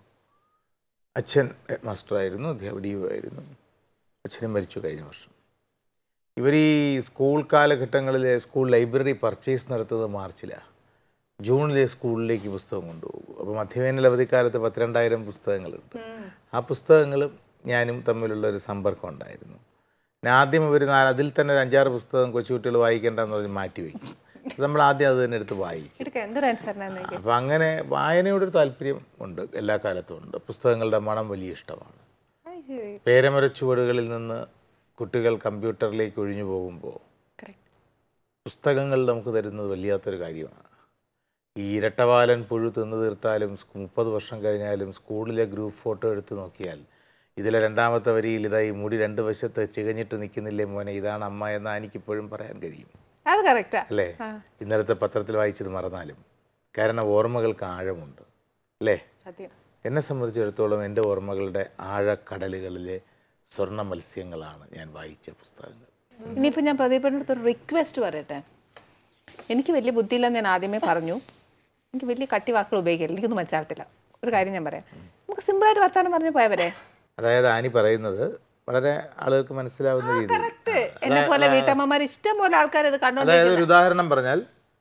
അച്ഛൻ ഹെഡ് മാസ്റ്ററായിരുന്നു അധ്യാപക ആയിരുന്നു അച്ഛനും മരിച്ചു കഴിഞ്ഞ വർഷം ഇവർ ഈ സ്കൂൾ കാലഘട്ടങ്ങളിൽ സ്കൂൾ ലൈബ്രറി പർച്ചേസ് നടത്തുന്നത് മാർച്ചിലാണ് ജൂണിലെ സ്കൂളിലേക്ക് പുസ്തകം കൊണ്ടുപോകും അപ്പോൾ മധ്യവേനൽ അവധിക്കാലത്ത് പത്തിരണ്ടായിരം പുസ്തകങ്ങളുണ്ട് ആ പുസ്തകങ്ങളും ഞാനും തമ്മിലുള്ള ഒരു സമ്പർക്കം ഉണ്ടായിരുന്നു പിന്നെ ആദ്യം ഇവർ അതിൽ തന്നെ ഒരു അഞ്ചാറ് പുസ്തകം കൊച്ചുകുട്ടികൾ വായിക്കേണ്ടെന്ന് പറഞ്ഞ് മാറ്റി വയ്ക്കും അപ്പോൾ നമ്മൾ ആദ്യം അത് തന്നെ എടുത്ത് വായിക്കും എടുക്ക എന്തൊരു അനുസരണ അപ്പോൾ അങ്ങനെ വായനയോടൊരു താല്പര്യം ഉണ്ട് എല്ലാ കാലത്തും ഉണ്ട് പുസ്തകങ്ങളുടെ മണം വലിയ ഇഷ്ടമാണ് പേരമര ചുവടുകളിൽ നിന്ന് കുട്ടികൾ കമ്പ്യൂട്ടറിലേക്ക് ഒഴിഞ്ഞു പോകുമ്പോൾ പുസ്തകങ്ങൾ നമുക്ക് തരുന്നത് വല്ലാത്തൊരു കാര്യമാണ് ഈ ഇരട്ടവാലൻ പുഴു തിന്നു തീർത്താലും സ്കൂ- മുപ്പത് വർഷം കഴിഞ്ഞാലും സ്കൂളിലെ ഗ്രൂപ്പ് ഫോട്ടോ എടുത്ത് നോക്കിയാൽ ഇതിലെ രണ്ടാമത്തെ വരിയിൽ ഇതാ ഈ മുടി രണ്ട് വശത്ത് ചികഞ്ഞിട്ട് നിൽക്കുന്നില്ലേ മോനെ ഇതാണ് അമ്മ എന്ന് എനിക്കിപ്പോഴും പറയാൻ കഴിയും അത് കറക്റ്റാ അല്ലേ ഇന്നലത്തെ പത്രത്തിൽ വായിച്ചത് മറന്നാലും കാരണം ഓർമ്മകൾക്ക് ആഴമുണ്ട് അല്ലേ സത്യം എന്നെ സംബന്ധിച്ചിടത്തോളം എൻ്റെ ഓർമ്മകളുടെ ആഴക്കടലുകളിലെ സ്വർണ്ണ മത്സ്യങ്ങളാണ് ഞാൻ വായിച്ച പുസ്തകങ്ങൾ ഇനിയിപ്പോൾ ഞാൻ പ്രദീപേട്ടൻ്റെ അടുത്ത് ഒരു റിക്വസ്റ്റ് പറയട്ടെ എനിക്ക് വലിയ ബുദ്ധിയില്ലെന്ന് ഞാൻ ആദ്യമേ പറഞ്ഞു എനിക്ക് വലിയ കട്ടി വാക്കുകൾ ഉപയോഗിക്കില്ല എനിക്കൊന്നും മനസ്സിലാകത്തില്ല ഒരു കാര്യം ഞാൻ പറയാം നമുക്ക് സിമ്പിളായിട്ട് വർത്താനം പറഞ്ഞു പോയവരെ അതായത് ആനി പറയുന്നത് വളരെ ആളുകൾക്ക് മനസ്സിലാവുന്ന രീതിയിൽ എന്നെ പോലെ വീട്ടമ്മമാർ ഇഷ്ടം പോലെ ആൾക്കാർ ഇത് കണ്ടോണ്ട് അതായത് ഒരു ഉദാഹരണം പറഞ്ഞാൽ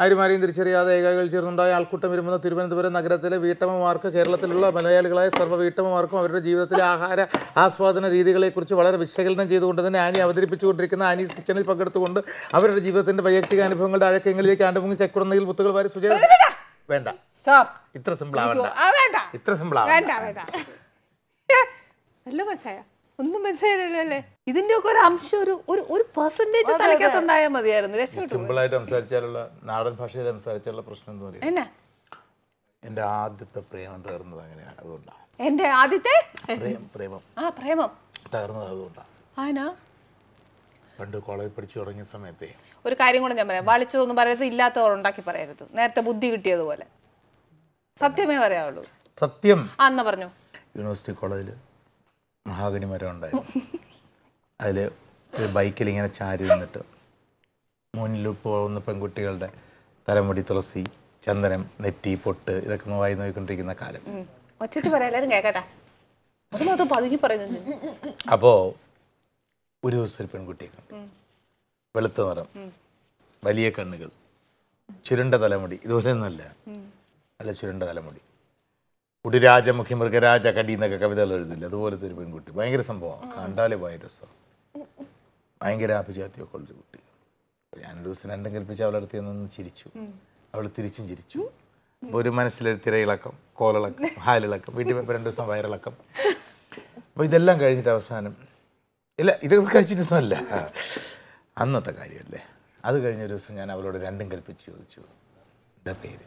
ആരുമാരെയും തിരിച്ചറിയാതെ ഏകാകൾ ചേർന്നുണ്ടായ ആൾക്കൂട്ടം വരുമെന്ന തിരുവനന്തപുരം നഗരത്തിലെ വീട്ടമ്മമാർക്ക് കേരളത്തിലുള്ള മലയാളികളായ സർവ്വ വീട്ടമ്മമാർക്കും അവരുടെ ജീവിതത്തിലെ ആഹാര ആസ്വാദന രീതികളെക്കുറിച്ച് വളരെ വിശകലനം ചെയ്തുകൊണ്ട് തന്നെ ആനി അവതരിപ്പിച്ചുകൊണ്ടിരിക്കുന്ന ആനീസ് കിച്ചണിൽ പങ്കെടുത്തുകൊണ്ട് അവരുടെ ജീവിതത്തിന്റെ വൈയക്തിക അനുഭവങ്ങളുടെ ആഴക്കെങ്ങളിലേക്ക് ആണ്ടുമുങ്ങി കൈക്കുറന്നയിൽ മുത്തുകൾ വാരി സുജയ വേണ്ട സ്റ്റോപ്പ് ഇത്ര സിമ്പിൾ ആവണ്ട ആ വേണ്ട ഇത്ര സിമ്പിൾ വേണ്ട ആവണ്ട വേണ്ട നല്ല മനസ്സായ ഒന്നും മനസ്സിലായില്ലല്ലേ ഇതിന്റെ ഒക്കെ ഒരു അംശം ഒരു ഒരു ഒരു പെർസെന്റേജ് തലക്കകത്തുണ്ടായാൽ മതിയായിരുന്നു രക്ഷപ്പെട്ടു സിമ്പിൾ ആയിട്ട് സംസാരിച്ചാലുള്ള നാടൻ ഭാഷയിൽ സംസാരിച്ചാലുള്ള പ്രശ്നം എന്ന് പറയും എന്നാ എൻ്റെ ആദ്യത്തെ പ്രേമം തകർന്നത് അങ്ങനെയാണ് അതുകൊണ്ടാണ് എന്റെ ആദ്യത്തെ പ്രേം പ്രേമം ആ പ്രേമം തകർന്നത് അതുകൊണ്ടാണ് ആനാ പണ്ട് കോളേജിൽ പഠിച്ചു തുടങ്ങിയ സമയത്തെ ഒരു കാര്യം കൂടെ ഞാൻ പറയാം വളിച്ചതൊന്നും പറയരുത് ഇല്ലാത്തവർ ഉണ്ടാക്കി പറയരുത് നേരത്തെ ബുദ്ധി കിട്ടിയതുപോലെ സത്യമേ പറയാവുള്ളൂ സത്യം ആ എന്നാ പറഞ്ഞു യൂണിവേഴ്സിറ്റി കോളേജിൽ മഹാഗണി മരം ഉണ്ടായിരുന്നു അതിൽ ഒരു ബൈക്കിൽ ഇങ്ങനെ ചാരി നിന്നിട്ട് മുന്നിൽ പോകുന്ന പെൺകുട്ടികളുടെ തലമുടി തുളസി ചന്ദനം നെറ്റി പൊട്ട് ഇതൊക്കെ ഒന്ന് വായി നോക്കിക്കൊണ്ടിരിക്കുന്ന കാലം ഉം. ഒച്ചത്തിൽ പറയാം എല്ലാവരും കേക്കട്ടെ അത് മാത്രം പതുങ്ങി പറയുന്നു അപ്പോൾ ഒരു ദിവസം ഒരു പെൺകുട്ടിയെ കണ്ടു വെളുത്ത നിറം വലിയ കണ്ണുകൾ ചുരുണ്ട തലമുടി ഇതുപോലെയൊന്നുമല്ല നല്ല ചുരുണ്ട തലമുടി ഉടുരാജമുഖി മൃഗരാജ കടി എന്നൊക്കെ കവിതകൾ എഴുതില്ല അതുപോലത്തെ ഒരു പെൺകുട്ടി ഭയങ്കര സംഭവമാണ് കണ്ടാലേ ഭയങ്കര രസം ഭയങ്കര അഭിജാത്യമൊക്കെ ഉള്ളൊരു കുട്ടി ഞാൻ ഒരു ദിവസം രണ്ടും കൽപ്പിച്ച് അവളെ അടുത്ത് നിന്ന് ചിരിച്ചു അവൾ തിരിച്ചും ചിരിച്ചു അപ്പോൾ ഒരു മനസ്സിലൊരു തിരയിളക്കം കോലിളക്കം ഹാലിളക്കം വീട്ടിൽ പോയപ്പോൾ രണ്ട് ദിവസം വയറിളക്കം അപ്പോൾ ഇതെല്ലാം കഴിഞ്ഞിട്ട് അവസാനം ഇല്ല ഇതൊക്കെ കഴിച്ചിട്ടൊന്നുമല്ല അന്നത്തെ കാര്യമല്ലേ അത് കഴിഞ്ഞ ഒരു ദിവസം ഞാൻ അവളോട് രണ്ടും കൽപ്പിച്ച് ചോദിച്ചു എന്താ പേര്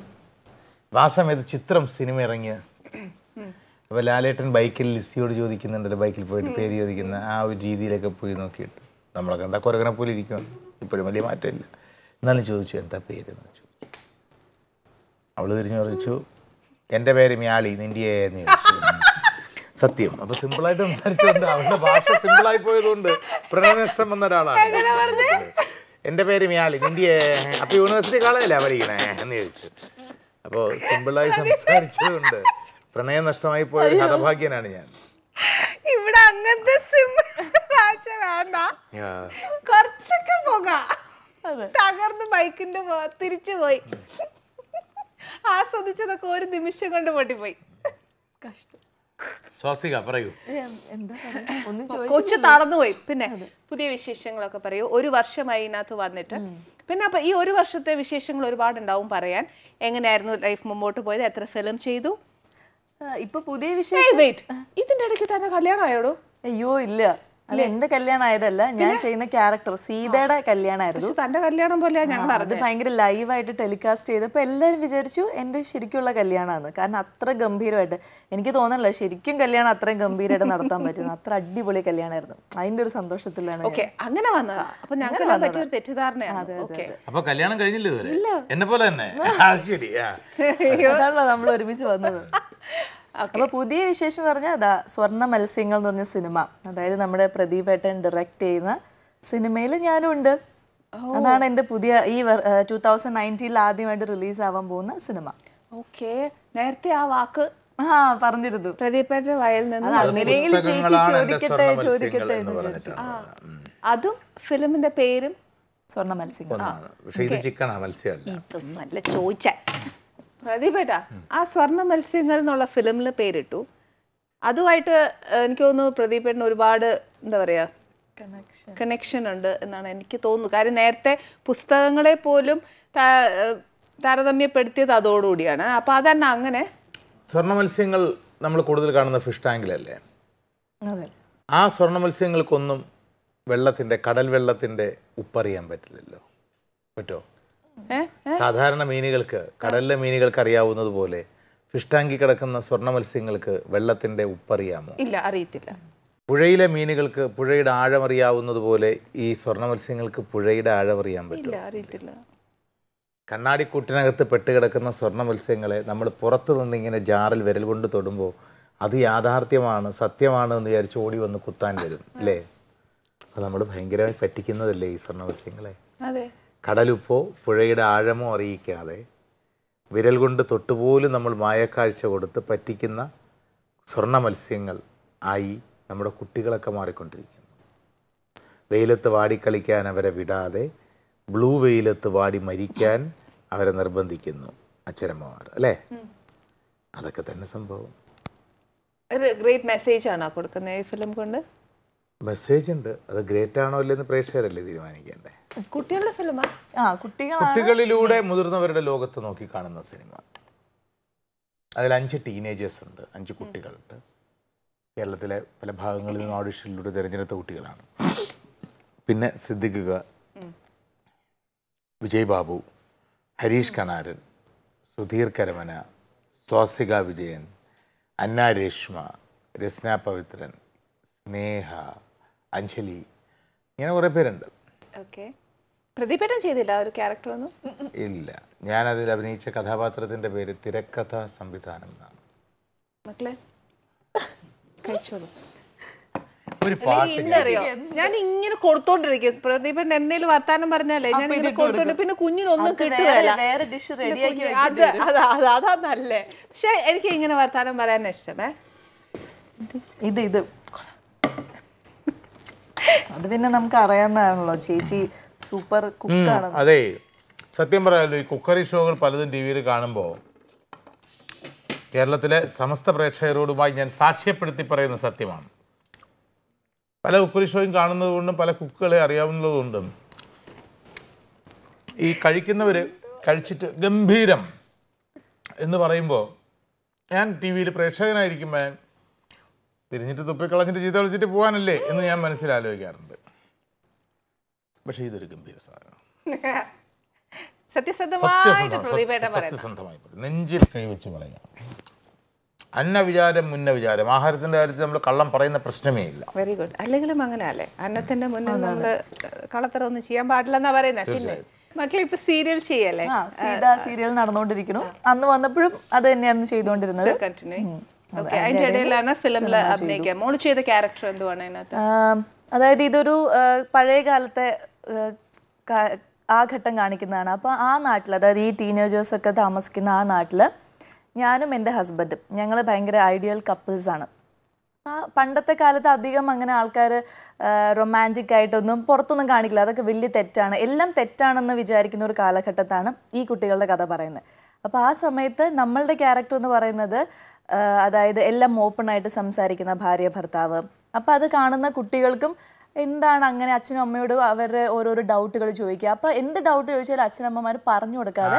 ആ സമയത്ത് ചിത്രം സിനിമ ഇറങ്ങിയ അപ്പോൾ ലാലേട്ടൻ ബൈക്കിൽ ലിസിയോട് ചോദിക്കുന്നുണ്ടല്ലോ ബൈക്കിൽ പോയിട്ട് പേര് ചോദിക്കുന്ന ആ ഒരു രീതിയിലൊക്കെ പോയി നോക്കിയിട്ട് നമ്മളെ കണ്ട കുരകനെ പോലെ ഇരിക്കും ഇപ്പോഴും വലിയ മാറ്റമില്ല എന്നാലും ചോദിച്ചു എന്താ പേര് എന്ന് ചോദിച്ചു അവള് തിരിഞ്ഞു ചോദിച്ചു എൻ്റെ പേര് മ്യാളി നിൻ്റെ എന്ന് ചോദിച്ചു സത്യം അപ്പൊ സിമ്പിളായിട്ട് സംസാരിച്ചുകൊണ്ട് അവളുടെ ഭാഷ സിമ്പിളായി പോയതുകൊണ്ട് പ്രണയനഷ്ടം വന്ന ഒരാളാണ് എൻ്റെ പേര് മ്യാളി നിന്റെ അപ്പൊ യൂണിവേഴ്സിറ്റി കോളേജിലാ പഠിക്കണേ എന്ന് ചോദിച്ചു അപ്പോൾ സിമ്പിളായി സംസാരിച്ചതുകൊണ്ട് പ്രണയം നഷ്ടമായി പോയ ഒരു ഹതഭാഗ്യനാണ് ഞാൻ ഇവിടെ അങ്ങനത്തെ സിം ഭാഷ വേണ്ട യാ. കുറച്ചൊക്കെ പോകാം തകർന്ന് ബൈക്കിന്റെ പോ- തിരിച്ചു പോയി ആസ്വദിച്ചതൊക്കെ ഒരു നിമിഷം കൊണ്ട് പൊട്ടിപ്പോയി കഷ്ടം സ്വാസിക പറയൂ എന്താ പറയാ? ഒന്നും ചോ കൊച്ചു തളർന്നുപോയി പിന്നെ പുതിയ വിശേഷങ്ങളൊക്കെ പറയൂ ഒരു വർഷമായി ഇതിനകത്ത് വന്നിട്ട് പിന്നെ അപ്പൊ ഈ ഒരു വർഷത്തെ വിശേഷങ്ങൾ ഒരുപാടുണ്ടാവും പറയാൻ എങ്ങനെയായിരുന്നു ലൈഫ് മുമ്പോട്ട് പോയത് എത്ര ഫിലിം ചെയ്തു ആ, ഇപ്പൊ പുതിയ വിശേഷം വെയിറ്റ് ഇതിന്റെ ഇടയ്ക്ക് തന്നെ കല്യാണം ആയോടോ അയ്യോ ഇല്ല അല്ല എന്റെ കല്യാണം ആയതല്ല ഞാൻ ചെയ്യുന്ന ക്യാരക്ടർ സീതയുടെ കല്യാണമായിരുന്നു പക്ഷെ തന്റെ കല്യാണം പോലെ ഞങ്ങൾ ആ, അത് ഭയങ്കര ലൈവായിട്ട് ടെലികാസ്റ്റ് ചെയ്തപ്പോൾ എല്ലാവരും വിചാരിച്ചു എൻ്റെ ശരിക്കുള്ള കല്യാണമാണ് കാരണം അത്ര ഗംഭീരമായിട്ട് എനിക്ക് തോന്നണില്ല ശരിക്കും കല്യാണം അത്രയും ഗംഭീരമായിട്ട് നടത്താൻ പറ്റുന്നു അത്ര അടിപൊളി കല്യാണമായിരുന്നു അതിന്റെ ഒരു സന്തോഷത്തിലാണ് ഞാൻ. ഓക്കെ അങ്ങനെ വന്നതാ അപ്പൊ ഞങ്ങൾക്ക് പറ്റിയ ഒരു തെറ്റിദ്ധാരണയാണ് ഓക്കെ അപ്പൊ കല്യാണം കഴിഞ്ഞില്ല ഇതുവരെ എന്നെ പോലെ തന്നെ അത് ശരി ആ. അതാണല്ലോ നമ്മൾ ഒരുമിച്ച് വന്നത് അപ്പൊ പുതിയ വിശേഷം എന്ന് പറഞ്ഞാൽ അതാ സ്വർണ്ണ മത്സ്യങ്ങൾ എന്ന് പറഞ്ഞ സിനിമ അതായത് നമ്മുടെ പ്രദീപേട്ടൻ ഡയറക്റ്റ് ചെയ്യുന്ന സിനിമയിൽ ഞാനും ഉണ്ട് അതാണ് എൻ്റെ പുതിയ ഈ ടൂ തൗസൻഡ് നയൻറ്റീനിൽ ആദ്യമായിട്ട് റിലീസ് ആവാൻ പോകുന്ന സിനിമ ഓക്കെ നേരത്തെ ആ വാക്ക് ആ പറഞ്ഞിരുന്നു പ്രദീപേട്ടന്റെ വയലിൽ നിന്ന് അത് അങ്ങനെയെങ്കിലും ചേച്ചി പുസ്തകങ്ങളാണ് എൻ്റെ ചോദിക്കട്ടെ സ്വർണ്ണ മത്സ്യങ്ങൾ ചോദിക്കട്ടെ എന്ന് എന്ന് വിചാരിച്ചു പറഞ്ഞിട്ടാണ് അതും ഫിലിമിന്റെ പേരും സ്വർണ്ണ മത്സ്യങ്ങൾ ഒന്നാണ് പക്ഷെ ഇത് ചിക്കനാ മത്സ്യമല്ല ഇതൊന്നല്ല ചോദിച്ച പ്രദീപേട്ടാ ആ സ്വർണ്ണ മത്സ്യങ്ങൾ എന്നുള്ള ഫിലിമിൽ പേരിട്ടു അതുമായിട്ട് ഏഹ്, എനിക്ക് തോന്നുന്നു പ്രദീപേട്ടന് ഒരുപാട് എന്താ പറയാ കണക്ഷൻ കണക്ഷൻ ഉണ്ട് എന്നാണ് എനിക്ക് തോന്നുന്നത് കാര്യം നേരത്തെ പുസ്തകങ്ങളെ പോലും താ- ഏഹ്, താരതമ്യപ്പെടുത്തിയത് അതോടുകൂടിയാണ് അപ്പൊ അതന്നെ അങ്ങനെ സ്വർണ്ണ മത്സ്യങ്ങൾ നമ്മൾ കൂടുതൽ കാണുന്ന ഫിഷ് ടാങ്കിലല്ലേ അതെ ആ സ്വർണ്ണ മത്സ്യങ്ങൾക്കൊന്നും വെള്ളത്തിന്റെ കടൽ വെള്ളത്തിന്റെ ഉപ്പറിയാൻ പറ്റില്ലല്ലോ പറ്റോ ഏഹ് സാധാരണ മീനുകൾക്ക് കടലിലെ മീനുകൾക്ക് അറിയാവുന്നത് പോലെ ഫിഷ് ടാങ്കിൽ കിടക്കുന്ന സ്വർണ്ണ മത്സ്യങ്ങൾക്ക് വെള്ളത്തിന്റെ ഉപ്പറിയാമോ ഇല്ല അറിയത്തില്ല പുഴയിലെ മീനുകൾക്ക് പുഴയുടെ ആഴം അറിയാവുന്നത് പോലെ ഈ സ്വർണ്ണ മത്സ്യങ്ങൾക്ക് പുഴയുടെ ആഴം അറിയാൻ പറ്റും ഇല്ല അറിയത്തില്ല കണ്ണാടിക്കൂട്ടിനകത്ത് പെട്ടുകിടക്കുന്ന സ്വർണ്ണ മത്സ്യങ്ങളെ നമ്മൾ പുറത്തു നിന്ന് ഇങ്ങനെ ജാറിൽ വിരൽ കൊണ്ട് തൊടുമ്പോൾ അത് യാഥാർത്ഥ്യമാണ് സത്യമാണ് എന്ന് വിചാരിച്ച് ഓടി വന്ന് കുത്താൻ വരും അല്ലേ അത് നമ്മൾ ഭയങ്കരമായി പറ്റിക്കുന്നതല്ലേ ഈ സ്വർണ്ണ മത്സ്യങ്ങളെ അതെ കടലുപ്പോ പുഴയുടെ ആഴമോ അറിയിക്കാതെ വിരൽ കൊണ്ട് തൊട്ടുപോലും നമ്മൾ മായക്കാഴ്ച കൊടുത്ത് പറ്റിക്കുന്ന സ്വർണ്ണ മത്സ്യങ്ങൾ ആയി നമ്മുടെ കുട്ടികളൊക്കെ മാറിക്കൊണ്ടിരിക്കുന്നു വെയിലത്ത് വാടിക്കളിക്കാൻ അവരെ വിടാതെ ബ്ലൂ വെയിലത്ത് വാടി മരിക്കാൻ അവരെ നിർബന്ധിക്കുന്നു അച്ഛനമ്മമാർ അല്ലേ അതൊക്കെ തന്നെ സംഭവം ഒരു ഗ്രേറ്റ് മെസ്സേജ് ആണോ കൊടുക്കുന്നത് ഈ ഫിലിം കൊണ്ട് മെസ്സേജ് ഉണ്ട് അത് ഗ്രേറ്റ് ആണോ അല്ലെന്ന് പ്രേക്ഷകരല്ലേ തീരുമാനിക്കേണ്ടേ കുട്ടികളുടെ ഫിലിമാ ആ കുട്ടികൾ കുട്ടികളിലൂടെ മുതിർന്നവരുടെ ലോകത്ത് നോക്കി കാണുന്ന സിനിമ അതിൽ അഞ്ച് ടീനേജേഴ്സ് ഉണ്ട് അഞ്ച് കുട്ടികളുണ്ട് കേരളത്തിലെ പല ഭാഗങ്ങളിൽ നിന്ന് ഓഡിഷനിലൂടെ തിരഞ്ഞെടുത്ത കുട്ടികളാണ് പിന്നെ സിദ്ദിഖുക വിജയ് ബാബു ഹരീഷ് കണാരൻ സുധീർ കരമന സ്വാസിക വിജയൻ അന്ന രേഷ്മ രസ്ന പവിത്രൻ സ്നേഹ അഞ്ജലി ഇങ്ങനെ കുറേ പേരുണ്ട് ഓക്കെ പ്രതിപേട്ടം ചെയ്തില്ല ആ ഒരു ക്യാരക്ടർ ഒന്നും ഇല്ല ഞാനതിൽ അഭിനയിച്ച കഥാപാത്രത്തിന്റെ പേര് തിരക്കഥ സംവിധാനം എന്നാണ് മക്കളെ കഴിച്ചോളൂ ഒരു പാട്ട് ഇന്നറിയോ ഞാൻ ഇങ്ങനെ കൊടുത്തോണ്ടിരിക്കും പ്രദീപൻ എന്നേലും വർത്താനം പറഞ്ഞാലേ ഞാൻ ഇങ്ങനെ കൊടുത്തോണ്ട് പിന്നെ കുഞ്ഞിനൊന്നും കിട്ടുകയല്ല വേറെ ഡിഷ് റെഡിയാക്കി അത് അതാ അതാ അതാ നല്ലേ പക്ഷെ എനിക്ക് ഇങ്ങനെ വർത്താനം പറയാൻ ഇഷ്ടമേ ഇത് ഇത് അത് പിന്നെ നമുക്ക് അറിയാവുന്നതാണല്ലോ ചേച്ചി സൂപ്പർ കുക്കാണ് അതെ സത്യം പറയാമല്ലോ ഈ കുക്കറി ഷോകൾ പലതും ടി വിയിൽ കാണുമ്പോൾ കേരളത്തിലെ സമസ്ത പ്രേക്ഷകരോടുമായി ഞാൻ സാക്ഷ്യപ്പെടുത്തി പറയുന്ന സത്യമാണ് പല കുക്കറി ഷോയും കാണുന്നത് കൊണ്ടും പല കുക്കുകളെ അറിയാവുന്നതുകൊണ്ടും ഈ കഴിക്കുന്നവർ കഴിച്ചിട്ട് ഗംഭീരം എന്ന് പറയുമ്പോൾ ഞാൻ ടി വിയിൽ പ്രേക്ഷകനായിരിക്കുമ്പോൾ തിരിഞ്ഞിട്ട് തുപ്പിക്കളഞ്ഞിട്ട് ചീത്ത വിളിച്ചിട്ട് പോകാനല്ലേ എന്ന് ഞാൻ മനസ്സിലാലോചിക്കാറുണ്ട് പക്ഷേ ഇതൊരു ഗംഭീര സാധനമാണ് സത്യസന്ധമായിട്ട് പ്രദീപേട്ടൻ പറയുന്നത് സത്യസന്ധമായി പറയും. നെഞ്ചിൽ കൈവച്ച് പറയാം അന്ന വിചാരം മുന്ന വിചാരം ആഹാരത്തിന്റെ കാര്യത്തിൽ നമ്മൾ കള്ളം പറയുന്ന പ്രശ്നമേ ഇല്ല വെരി ഗുഡ് അല്ലെങ്കിലും അങ്ങനെ അല്ലേ അന്നത്തിന്റെ മുന്നിൽ നമ്മള് കളത്തറ ഒന്നും ചെയ്യാൻ പാടില്ലെന്നാ പറയുന്നത് പിന്നെ മക്കളെ ഇപ്പൊ സീരിയൽ ചെയ്യല്ലേ ആ സീത സീരിയൽ നടന്നുകൊണ്ടിരിക്കുന്നു അന്ന് വന്നപ്പോഴും അത് തന്നെയായിരുന്നു ചെയ്തുകൊണ്ടിരുന്നത് കണ്ടിന്യൂ ഓക്കെ അതിന്റെ ഇടയിലാണ് ഫിലിമിൽ അഭിനയിക്കുക മോള് ചെയ്ത ക്യാരക്ടർ എന്തുവാണ് അതിനകത്ത് ആം, അതായത് ഇതൊരു ആ, പഴയ കാലത്തെ ആ, കാ- ആ ഘട്ടം കാണിക്കുന്നതാണ് അപ്പോൾ ആ നാട്ടിൽ അതായത് ഈ ടീനേജേഴ്സ് ഒക്കെ താമസിക്കുന്ന ആ നാട്ടിൽ ഞാനും എൻ്റെ ഹസ്ബൻഡും ഞങ്ങൾ ഭയങ്കര ഐഡിയൽ കപ്പിൾസ് ആണ് ആ പണ്ടത്തെ കാലത്ത് അധികം അങ്ങനെ ആൾക്കാർ റൊമാൻറ്റിക് ആയിട്ടൊന്നും പുറത്തൊന്നും കാണിക്കില്ല അതൊക്കെ വലിയ തെറ്റാണ് എല്ലാം തെറ്റാണെന്ന് വിചാരിക്കുന്ന ഒരു കാലഘട്ടത്താണ് ഈ കുട്ടികളുടെ കഥ പറയുന്നത് അപ്പോൾ ആ സമയത്ത് നമ്മളുടെ ക്യാരക്ടർ എന്ന് പറയുന്നത് ആ, അതായത് എല്ലാം ഓപ്പൺ ആയിട്ട് സംസാരിക്കുന്ന ഭാര്യ ഭർത്താവ് അപ്പോൾ അത് കാണുന്ന കുട്ടികൾക്കും എന്താണ് അങ്ങനെ അച്ഛനും അമ്മയോട് അവരുടെ ഓരോരോ ഡൗട്ടുകൾ ചോദിക്കുക അപ്പോൾ എന്ത് ഡൗട്ട് ചോദിച്ചാലും അച്ഛനമ്മമാർ പറഞ്ഞു കൊടുക്കാതെ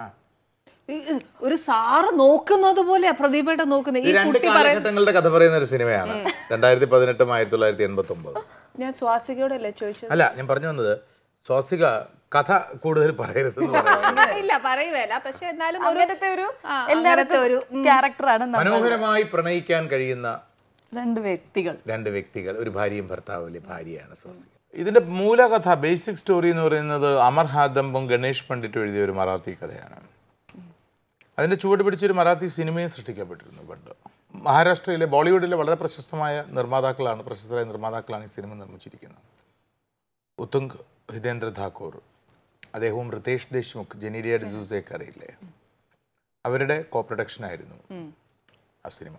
ഈ- ഈ ഒരു സാറ് നോക്കുന്നത് പോലെയാ പ്രദീപേട്ടൻ നോക്കുന്നത് ഈ ഇത് രണ്ട് കുട്ടി പറയും കാലഘട്ടങ്ങളുടെ കഥ പറയുന്ന ഒരു സിനിമയാണ് രണ്ടായിരത്തി പതിനെട്ടും ആയിരത്തി തൊള്ളായിരത്തി എൺപത്തി ഒമ്പത് ഞാൻ സ്വാസികയോടല്ലേ ചോദിച്ചത് അല്ല ഞാൻ പറഞ്ഞു വന്നത് സ്വാസിക കഥ കൂടുതൽ പറയരുതെന്ന് പറയുന്നത് ഇല്ല പറയുവേല പക്ഷെ എന്നാലും ഒരു അങ്ങനത്തെ ഒരു ആ, എല്ലായിടത്തും അങ്ങനത്തെ ഒരു ക്യാരക്ടറാണ് മനോഹരമായി പ്രണയിക്കാൻ കഴിയുന്ന രണ്ട് വ്യക്തികൾ രണ്ട് വ്യക്തികൾ ഒരു ഭാര്യയും ഭർത്താവും അല്ലെ ഭാര്യയാണ് സ്വാസിക ഇതിന്റെ മൂലകഥ ബേസിക് സ്റ്റോറി എന്ന് പറയുന്നത് അമർ ഹാദംബും ഗണേഷ് പണ്ഡിറ്റും എഴുതിയ ഒരു മറാത്തി കഥയാണ് അതിന്റെ ചുവട് പിടിച്ചൊരു മറാത്തി സിനിമയും സൃഷ്ടിക്കപ്പെട്ടിരുന്നു പണ്ട് മഹാരാഷ്ട്രയിലെ ബോളിവുഡിലെ വളരെ പ്രശസ്തമായ നിർമ്മാതാക്കളാണ് പ്രശസ്തരായ നിർമ്മാതാക്കളാണ് ഈ സിനിമ നിർമ്മിച്ചിരിക്കുന്നത് ഉത്തുങ്ക് ഹിതേന്ദ്ര ധാക്കൂർ അദ്ദേഹവും റിതേഷ് ദേശ്മുഖ് ജനീരിയ ഡിസൂസയൊക്കെ അറിയില്ലേ അവരുടെ കോ പ്രൊഡക്ഷൻ ആയിരുന്നു ആ സിനിമ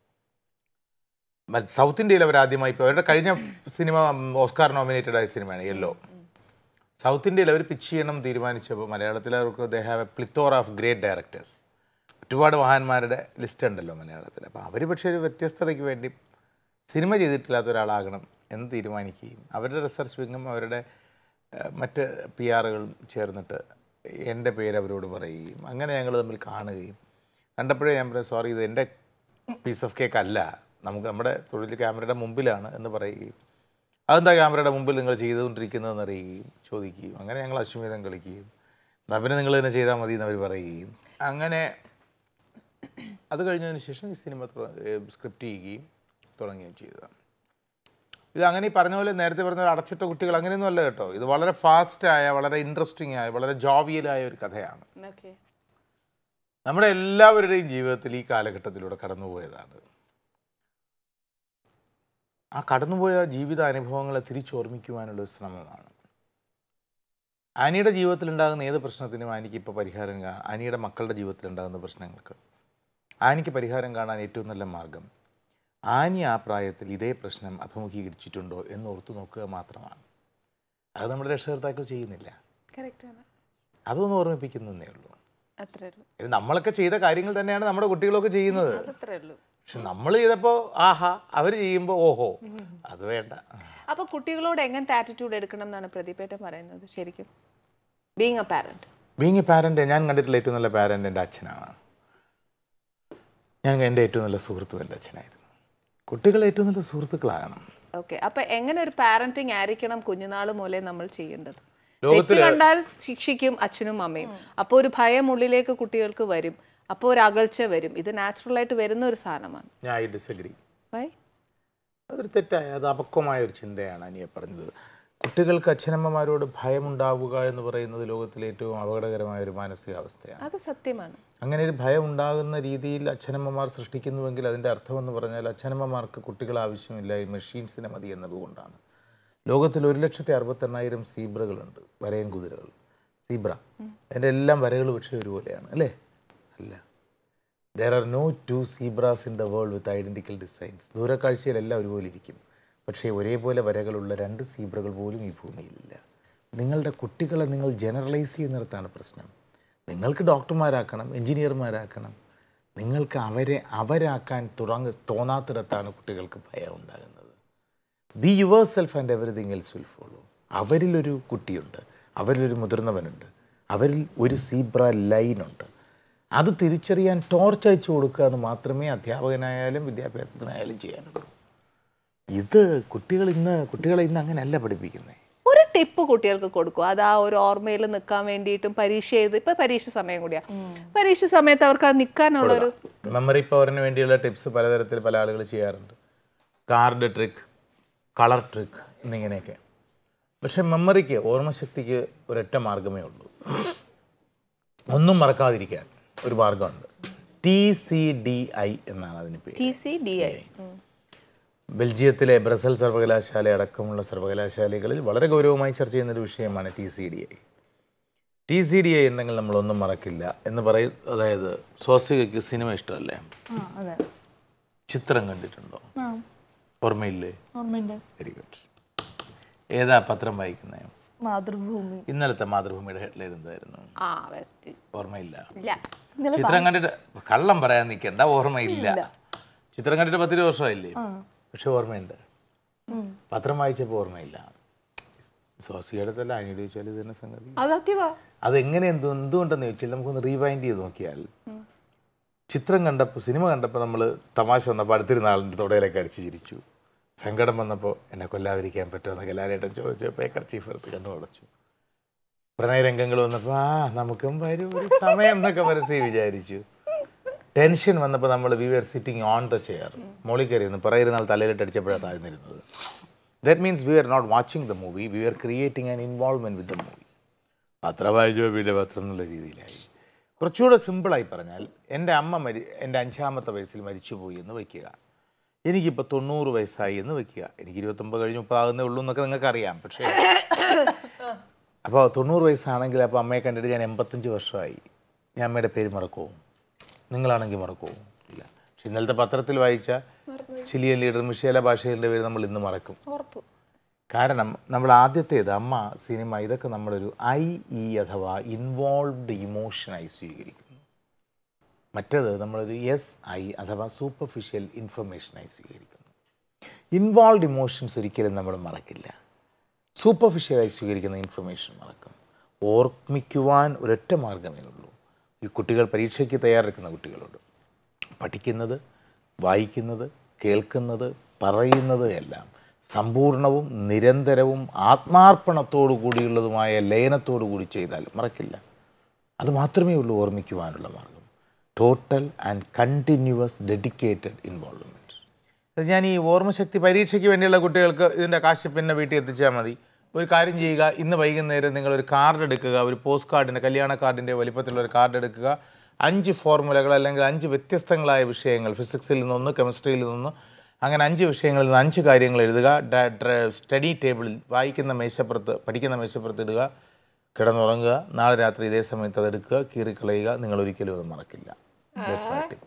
മ- സൗത്ത് ഇന്ത്യയിൽ അവർ ആദ്യമായി ഇപ്പോൾ അവരുടെ കഴിഞ്ഞ സിനിമ ഓസ്കാർ നോമിനേറ്റഡ് ആയ സിനിമയാണ് യെല്ലോ സൗത്ത് ഇന്ത്യയിൽ അവർ പിച്ച് ചെയ്യണം തീരുമാനിച്ചപ്പോൾ മലയാളത്തിൽ അവർക്ക് they have a plethora of great directors ഒരുപാട് മഹാന്മാരുടെ ലിസ്റ്റ് ഉണ്ടല്ലോ മലയാളത്തിൽ അപ്പോൾ അവർ പക്ഷേ ഒരു വ്യത്യസ്തതയ്ക്ക് വേണ്ടി സിനിമ ചെയ്തിട്ടില്ലാത്ത ഒരാളാകണം എന്ന് തീരുമാനിക്കുകയും അവരുടെ റിസർച്ച് വിങ്ങും അവരുടെ ഏഹ്, മറ്റ് പി ആറുകളും ചേർന്നിട്ട് എൻ്റെ പേര് അവരോട് പറയുകയും അങ്ങനെ ഞങ്ങൾ തമ്മിൽ കാണുകയും കണ്ടപ്പോഴേ ഞാൻ പറഞ്ഞു സോറി ഇത് എൻ്റെ പീസ് ഓഫ് കേക്ക് അല്ല നമുക്ക് നമ്മുടെ തൊഴിൽ ക്യാമറയുടെ മുമ്പിലാണ് എന്ന് പറയുകയും അതെന്താ ക്യാമറയുടെ മുമ്പിൽ നിങ്ങൾ ചെയ്തുകൊണ്ടിരിക്കുന്നതെന്ന് അറിയുകയും ചോദിക്കുകയും അങ്ങനെ ഞങ്ങൾ അശ്വമേധം കളിക്കുകയും എന്നാൽ പിന്നെ നിങ്ങൾ തന്നെ ചെയ്താൽ മതി എന്ന് അവർ പറയുകയും അങ്ങനെ അത് കഴിഞ്ഞതിന് ശേഷം ഈ സിനിമ സ്ക്രിപ്റ്റ് ചെയ്യുകയും തുടങ്ങുകയും ചെയ്തതാണ് ഇത് അങ്ങനെ ഈ പറഞ്ഞ പോലെ നേരത്തെ പറഞ്ഞ പോലെ അടച്ചിട്ട കുട്ടികൾ അങ്ങനെയൊന്നും അല്ല കേട്ടോ ഇത് വളരെ ഫാസ്റ്റായ വളരെ ഇൻട്രസ്റ്റിംഗ് ആയ വളരെ ജോവിയലായ ഒരു കഥയാണ് ഓക്കെ നമ്മുടെ എല്ലാവരുടെയും ജീവിതത്തിൽ ഈ കാലഘട്ടത്തിലൂടെ കടന്നുപോയതാണ് ആ കടന്നുപോയ ജീവിത അനുഭവങ്ങളെ തിരിച്ചോർമ്മിക്കുവാനുള്ള ഒരു ശ്രമമാണ് ആനിയുടെ ജീവിതത്തിൽ ഉണ്ടാകുന്ന ഏത് പ്രശ്നത്തിനും ആനിക്ക് ഇപ്പോൾ പരിഹാരം കാണാൻ ആനിയുടെ മക്കളുടെ ജീവിതത്തിൽ ഉണ്ടാകുന്ന പ്രശ്നങ്ങൾക്ക് ആനിക്ക് പരിഹാരം കാണാൻ ഏറ്റവും നല്ല മാർഗം ആനി ആ പ്രായത്തിൽ ഇതേ പ്രശ്നം അഭിമുഖീകരിച്ചിട്ടുണ്ടോ എന്ന് ഓർത്തു നോക്കുക മാത്രമാണ് അത് നമ്മുടെ രക്ഷകർത്താക്കൾ ചെയ്യുന്നില്ല കറക്റ്റ് ആണ് അതൊന്നും ഓർമ്മിപ്പിക്കുന്നേ ഉള്ളൂ അത്രേ ഉള്ളൂ ഇത് നമ്മളൊക്കെ ചെയ്ത കാര്യങ്ങൾ തന്നെയാണ് നമ്മുടെ കുട്ടികളൊക്കെ ചെയ്യുന്നത് അത്രേ ഉള്ളൂ പക്ഷെ നമ്മൾ ചെയ്തപ്പോൾ ആഹാ അവർ ചെയ്യുമ്പോൾ ഓഹോ അത് വേണ്ട അപ്പൊ കുട്ടികളോട് എങ്ങനത്തെ ആറ്റിറ്റ്യൂഡ് എടുക്കണം എന്നാണ് പ്രദീപേട്ടൻ പറയുന്നത് ശരിക്കും being a parent being a parent ഞാൻ കണ്ടിട്ടുള്ള ഏറ്റവും നല്ല പാരൻ്റ് എൻ്റെ അച്ഛനാണ് ഞാൻ എൻ്റെ ഏറ്റവും നല്ല സുഹൃത്തും എൻ്റെ അച്ഛനായിരുന്നു കുട്ടികൾ ഏറ്റവും നല്ല സുഹൃത്തുക്കളാകണം ഓക്കെ അപ്പൊ എങ്ങനെ ഒരു പാരന്റിങ് ആയിരിക്കണം കുഞ്ഞുനാൾ മുതലേ നമ്മൾ ചെയ്യേണ്ടത് തെറ്റ് ലോകത്തില് കണ്ടാൽ ശിക്ഷിക്കും അച്ഛനും അമ്മയും അപ്പോൾ ഒരു ഭയം ഉള്ളിലേക്ക് കുട്ടികൾക്ക് വരും അപ്പോൾ ഒരു അകൽച്ച വരും ഇത് നാച്ചുറൽ ആയിട്ട് വരുന്ന ഒരു സാധനമാണ് ഞാൻ ഐ ഡിസഗ്രി വൈ അതൊരു തെറ്റായ അത് അപക്വമായ ഒരു ചിന്തയാണ് അനിയെ പറഞ്ഞത് കുട്ടികൾക്ക് അച്ഛനമ്മമാരോട് ഭയമുണ്ടാവുക എന്ന് പറയുന്നത് ലോകത്തിലെ ഏറ്റവും അപകടകരമായ ഒരു മാനസികാവസ്ഥയാണ് അത് സത്യമാണ് അങ്ങനെ ഒരു ഭയം ഉണ്ടാകുന്ന രീതിയിൽ അച്ഛനമ്മമാർ സൃഷ്ടിക്കുന്നുവെങ്കിൽ അതിൻ്റെ അർത്ഥമെന്ന് പറഞ്ഞാൽ അച്ഛനമ്മമാർക്ക് കുട്ടികൾ ആവശ്യമില്ല ഈ മെഷീൻസിനെ മതി എന്നതുകൊണ്ടാണ് ലോകത്തിൽ ഒരു ലക്ഷത്തി അറുപത്തെണ്ണായിരം സീബ്രകളുണ്ട് വരയൻ കുതിരകൾ സീബ്ര അതിൻ്റെ എല്ലാം വരകൾ പക്ഷേ ഒരുപോലെയാണ് അല്ലേ അല്ല there are no two zebras in the world with identical designs ദൂരക്കാഴ്ചയിലെല്ലാം ഒരുപോലെ ഇരിക്കും പക്ഷേ ഒരേപോലെ വരകളുള്ള രണ്ട് സീബ്രകൾ പോലും ഈ ഭൂമിയിലില്ല നിങ്ങളുടെ കുട്ടികളെ നിങ്ങൾ ജനറലൈസ് ചെയ്യുന്നിടത്താണ് പ്രശ്നം നിങ്ങൾക്ക് ഡോക്ടർമാരാക്കണം എഞ്ചിനീയർമാരാക്കണം നിങ്ങൾക്ക് അവരെ അവരാക്കാൻ തുടങ്ങ തോന്നാത്തിടത്താണ് കുട്ടികൾക്ക് ഭയം ഉണ്ടാകുന്നത് be yourself and everything else will follow അവരിലൊരു കുട്ടിയുണ്ട് അവരിലൊരു മുതിർന്നവനുണ്ട് അവരിൽ ഒരു സീബ്ര ലൈനുണ്ട് അത് തിരിച്ചറിയാൻ ടോർച്ച് അയച്ചു കൊടുക്കുക എന്ന് മാത്രമേ അധ്യാപകനായാലും വിദ്യാഭ്യാസത്തിനായാലും ചെയ്യാനുള്ളൂ ഇത് കുട്ടികൾ ഇന്ന് കുട്ടികളെ ഇന്ന് അങ്ങനെയല്ല പഠിപ്പിക്കുന്നത് ഒരു ടിപ്പ് കുട്ടികൾക്ക് കൊടുക്കും അത് ആ ഒരു ഓർമ്മയിൽ നിൽക്കാൻ വേണ്ടിയിട്ടും പരീക്ഷ എഴുതി ഇപ്പൊ പരീക്ഷ സമയം കൂടിയാ പരീക്ഷ സമയത്ത് അവർക്ക് അത് നിൽക്കാനുള്ള ഒരു മെമ്മറി പവറിന് വേണ്ടിയുള്ള ടിപ്സ് പലതരത്തിൽ പല ആളുകൾ ചെയ്യാറുണ്ട് കാർഡ് ട്രിക്ക് കളർ ട്രിക്ക് എന്നിങ്ങനെയൊക്കെ പക്ഷെ മെമ്മറിക്ക് ഓർമ്മശക്തിക്ക് ഒരൊറ്റ മാർഗമേ ഉള്ളൂ ഒന്നും മറക്കാതിരിക്കാൻ ഒരു മാർഗമുണ്ട് ടി സി ഡി ഐ എന്നാണ് അതിന് പേര് ടി സി ഡി ഐ ബെൽജിയത്തിലെ ബ്രസൽ സർവകലാശാല അടക്കമുള്ള സർവകലാശാലകളിൽ വളരെ ഗൗരവമായി ചർച്ച ചെയ്യുന്ന ഒരു വിഷയമാണ് T C D I T C D I ഉണ്ടെങ്കിൽ നമ്മളൊന്നും മറക്കില്ല എന്ന് പറയും അതായത് സ്വാസികയ്ക്ക് സിനിമ ഇഷ്ടമല്ലേ ആ അതെ ചിത്രം കണ്ടിട്ടുണ്ടോ ആ ഓർമ്മയില്ലേ ഓർമ്മയുണ്ട് വെരി ഗുഡ് ഏതാ പത്രം വായിക്കുന്നത് മാതൃഭൂമി ഇന്നലത്തെ മാതൃഭൂമിയുടെ ഹെഡ്ലൈൻ എന്തായിരുന്നു ആ വെസ്റ്റ് ഓർമ്മയില്ല ഇല്ല ചിത്രം കണ്ടിട്ട് കള്ളം പറയാൻ നിൽക്കണ്ട ഓർമ്മയില്ല ചിത്രം കണ്ടിട്ട് പത്തിരുപത് വർഷമായില്ലേ പക്ഷെ ഓർമ്മയുണ്ട് പത്രം വായിച്ചപ്പോൾ ഓർമ്മയില്ല സ്വാസിയുടെ അടുത്തല്ല അതിനോട് ചോദിച്ചാൽ ഇത് തന്നെ സംഗതി അത് സത്യവാ അതെങ്ങനെ എന്ത് എന്തുകൊണ്ടെന്ന് ചോദിച്ചാൽ നമുക്കൊന്ന് റീവൈൻഡ് ചെയ്ത് നോക്കിയാൽ ചിത്രം കണ്ടപ്പോൾ സിനിമ കണ്ടപ്പോൾ നമ്മൾ തമാശ വന്നപ്പോൾ അടുത്തിരുന്ന ആളിൻ്റെ തുടയിലൊക്കെ അടിച്ച് ചിരിച്ചു സങ്കടം വന്നപ്പോൾ എന്നെ കൊല്ലാതിരിക്കാൻ പറ്റുമെന്ന് കലാരേട്ടൻ ചോദിച്ചു പേക്കർ ചീഫ് എടുത്ത് കണ്ണു അടച്ചു പ്രണയരംഗങ്ങൾ വന്നപ്പോൾ ആ നമുക്കും വരും ഒരു സമയം എന്നൊക്കെ മനസ്സിൽ വിചാരിച്ചു ടെൻഷൻ വന്നപ്പോൾ നമ്മൾ we are sitting on the chair മോളിൽ കയറിയിരുന്നു പറയിരുന്നാൽ തലയിലിട്ട് അടിച്ചപ്പോഴാണ് താഴ്ന്നിരുന്നത് that means we are not watching the movie we are creating an involvement with the movie പത്രം വായിച്ചോ പിന്നെ പത്രം എന്നുള്ള രീതിയിലായി കുറച്ചുകൂടെ സിമ്പിളായി പറഞ്ഞാൽ എൻ്റെ അമ്മ മരി എൻ്റെ അഞ്ചാമത്തെ വയസ്സിൽ മരിച്ചുപോയി എന്ന് വയ്ക്കുക എനിക്കിപ്പോൾ തൊണ്ണൂറ് വയസ്സായി എന്ന് വെക്കുക എനിക്ക് ഇരുപത്തൊമ്പത് കഴിഞ്ഞ് മുപ്പതാകുന്നേ ഉള്ളൂ എന്നൊക്കെ നിങ്ങൾക്ക് അറിയാം പക്ഷേ അപ്പോൾ തൊണ്ണൂറ് വയസ്സാണെങ്കിൽ അപ്പോൾ അമ്മയെ കണ്ടിട്ട് ഞാൻ എൺപത്തഞ്ച് വർഷമായി ഞാൻ അമ്മയുടെ പേര് മറക്കുമോ നിങ്ങളാണെങ്കിൽ മറക്കുമോ ഇല്ല പക്ഷെ ഇന്നലത്തെ പത്രത്തിൽ വായിച്ച ചിലിയൻ ലീഡർ മിഷേല ഭാഷയുടെ പേര് നമ്മൾ ഇന്ന് മറക്കും ഉറപ്പ് കാരണം നമ്മൾ ആദ്യത്തേത് അമ്മ സിനിമ ഇതൊക്കെ നമ്മളൊരു ഐ ഇ അഥവാ ഇൻവോൾവ്ഡ് ഇമോഷനായി സ്വീകരിക്കുന്നു മറ്റേത് നമ്മളൊരു എസ് ഐ അഥവാ സൂപ്പർഫിഷ്യൽ ഇൻഫർമേഷനായി സ്വീകരിക്കുന്നു ഇൻവോൾവ്ഡ് ഇമോഷൻസ് ഒരിക്കലും നമ്മൾ മറക്കില്ല സൂപ്പർഫിഷ്യലായി സ്വീകരിക്കുന്ന ഇൻഫർമേഷൻ മറക്കും ഓർമ്മിക്കുവാൻ ഒരൊറ്റ മാർഗമേ ഉള്ളൂ ഈ കുട്ടികൾ പരീക്ഷയ്ക്ക് തയ്യാറെടുക്കുന്ന കുട്ടികളോട് പഠിക്കുന്നത് വായിക്കുന്നത് കേൾക്കുന്നത് പറയുന്നത് എല്ലാം സമ്പൂർണവും നിരന്തരവും ആത്മാർപ്പണത്തോടു കൂടിയുള്ളതുമായ ലയനത്തോടു കൂടി ചെയ്താൽ മറക്കില്ല അത് മാത്രമേ ഉള്ളൂ ഓർമ്മിക്കുവാനുള്ള മാർഗം total and continuous dedicated involvement ഞാൻ ഈ ഓർമ്മശക്തി പരീക്ഷയ്ക്ക് വേണ്ടിയുള്ള കുട്ടികൾക്ക് ഇതിൻ്റെ കാശ് പിന്നെ വീട്ടിൽ എത്തിച്ചാൽ മതി ഒരു കാര്യം ചെയ്യുക ഇന്ന് വൈകുന്നേരം നിങ്ങൾ ഒരു കാർഡ് എടുക്കുക ഒരു പോസ്റ്റ് കാർഡിൻ്റെ കല്യാണ കാർഡിൻ്റെ വലിപ്പത്തിലുള്ള ഒരു കാർഡ് എടുക്കുക അഞ്ച് ഫോർമുലകൾ അല്ലെങ്കിൽ അഞ്ച് വ്യത്യസ്തങ്ങളായ വിഷയങ്ങൾ ഫിസിക്സിൽ നിന്നൊന്ന് കെമിസ്ട്രിയിൽ നിന്ന് അങ്ങനെ അഞ്ച് വിഷയങ്ങളിൽ നിന്ന് അഞ്ച് കാര്യങ്ങൾ എഴുതുക ഡ- ഡ്ര- സ്റ്റഡി ടേബിളിൽ വായിക്കുന്ന മേശപ്പുറത്ത് പഠിക്കുന്ന മേശപ്പുറത്ത് ഇടുക കിടന്നുറങ്ങുക നാളെ രാത്രി ഇതേ സമയത്ത് അത് എടുക്കുക കീറിക്കളയുക നിങ്ങൾ ഒരിക്കലും അത് മറക്കില്ല That's my tip.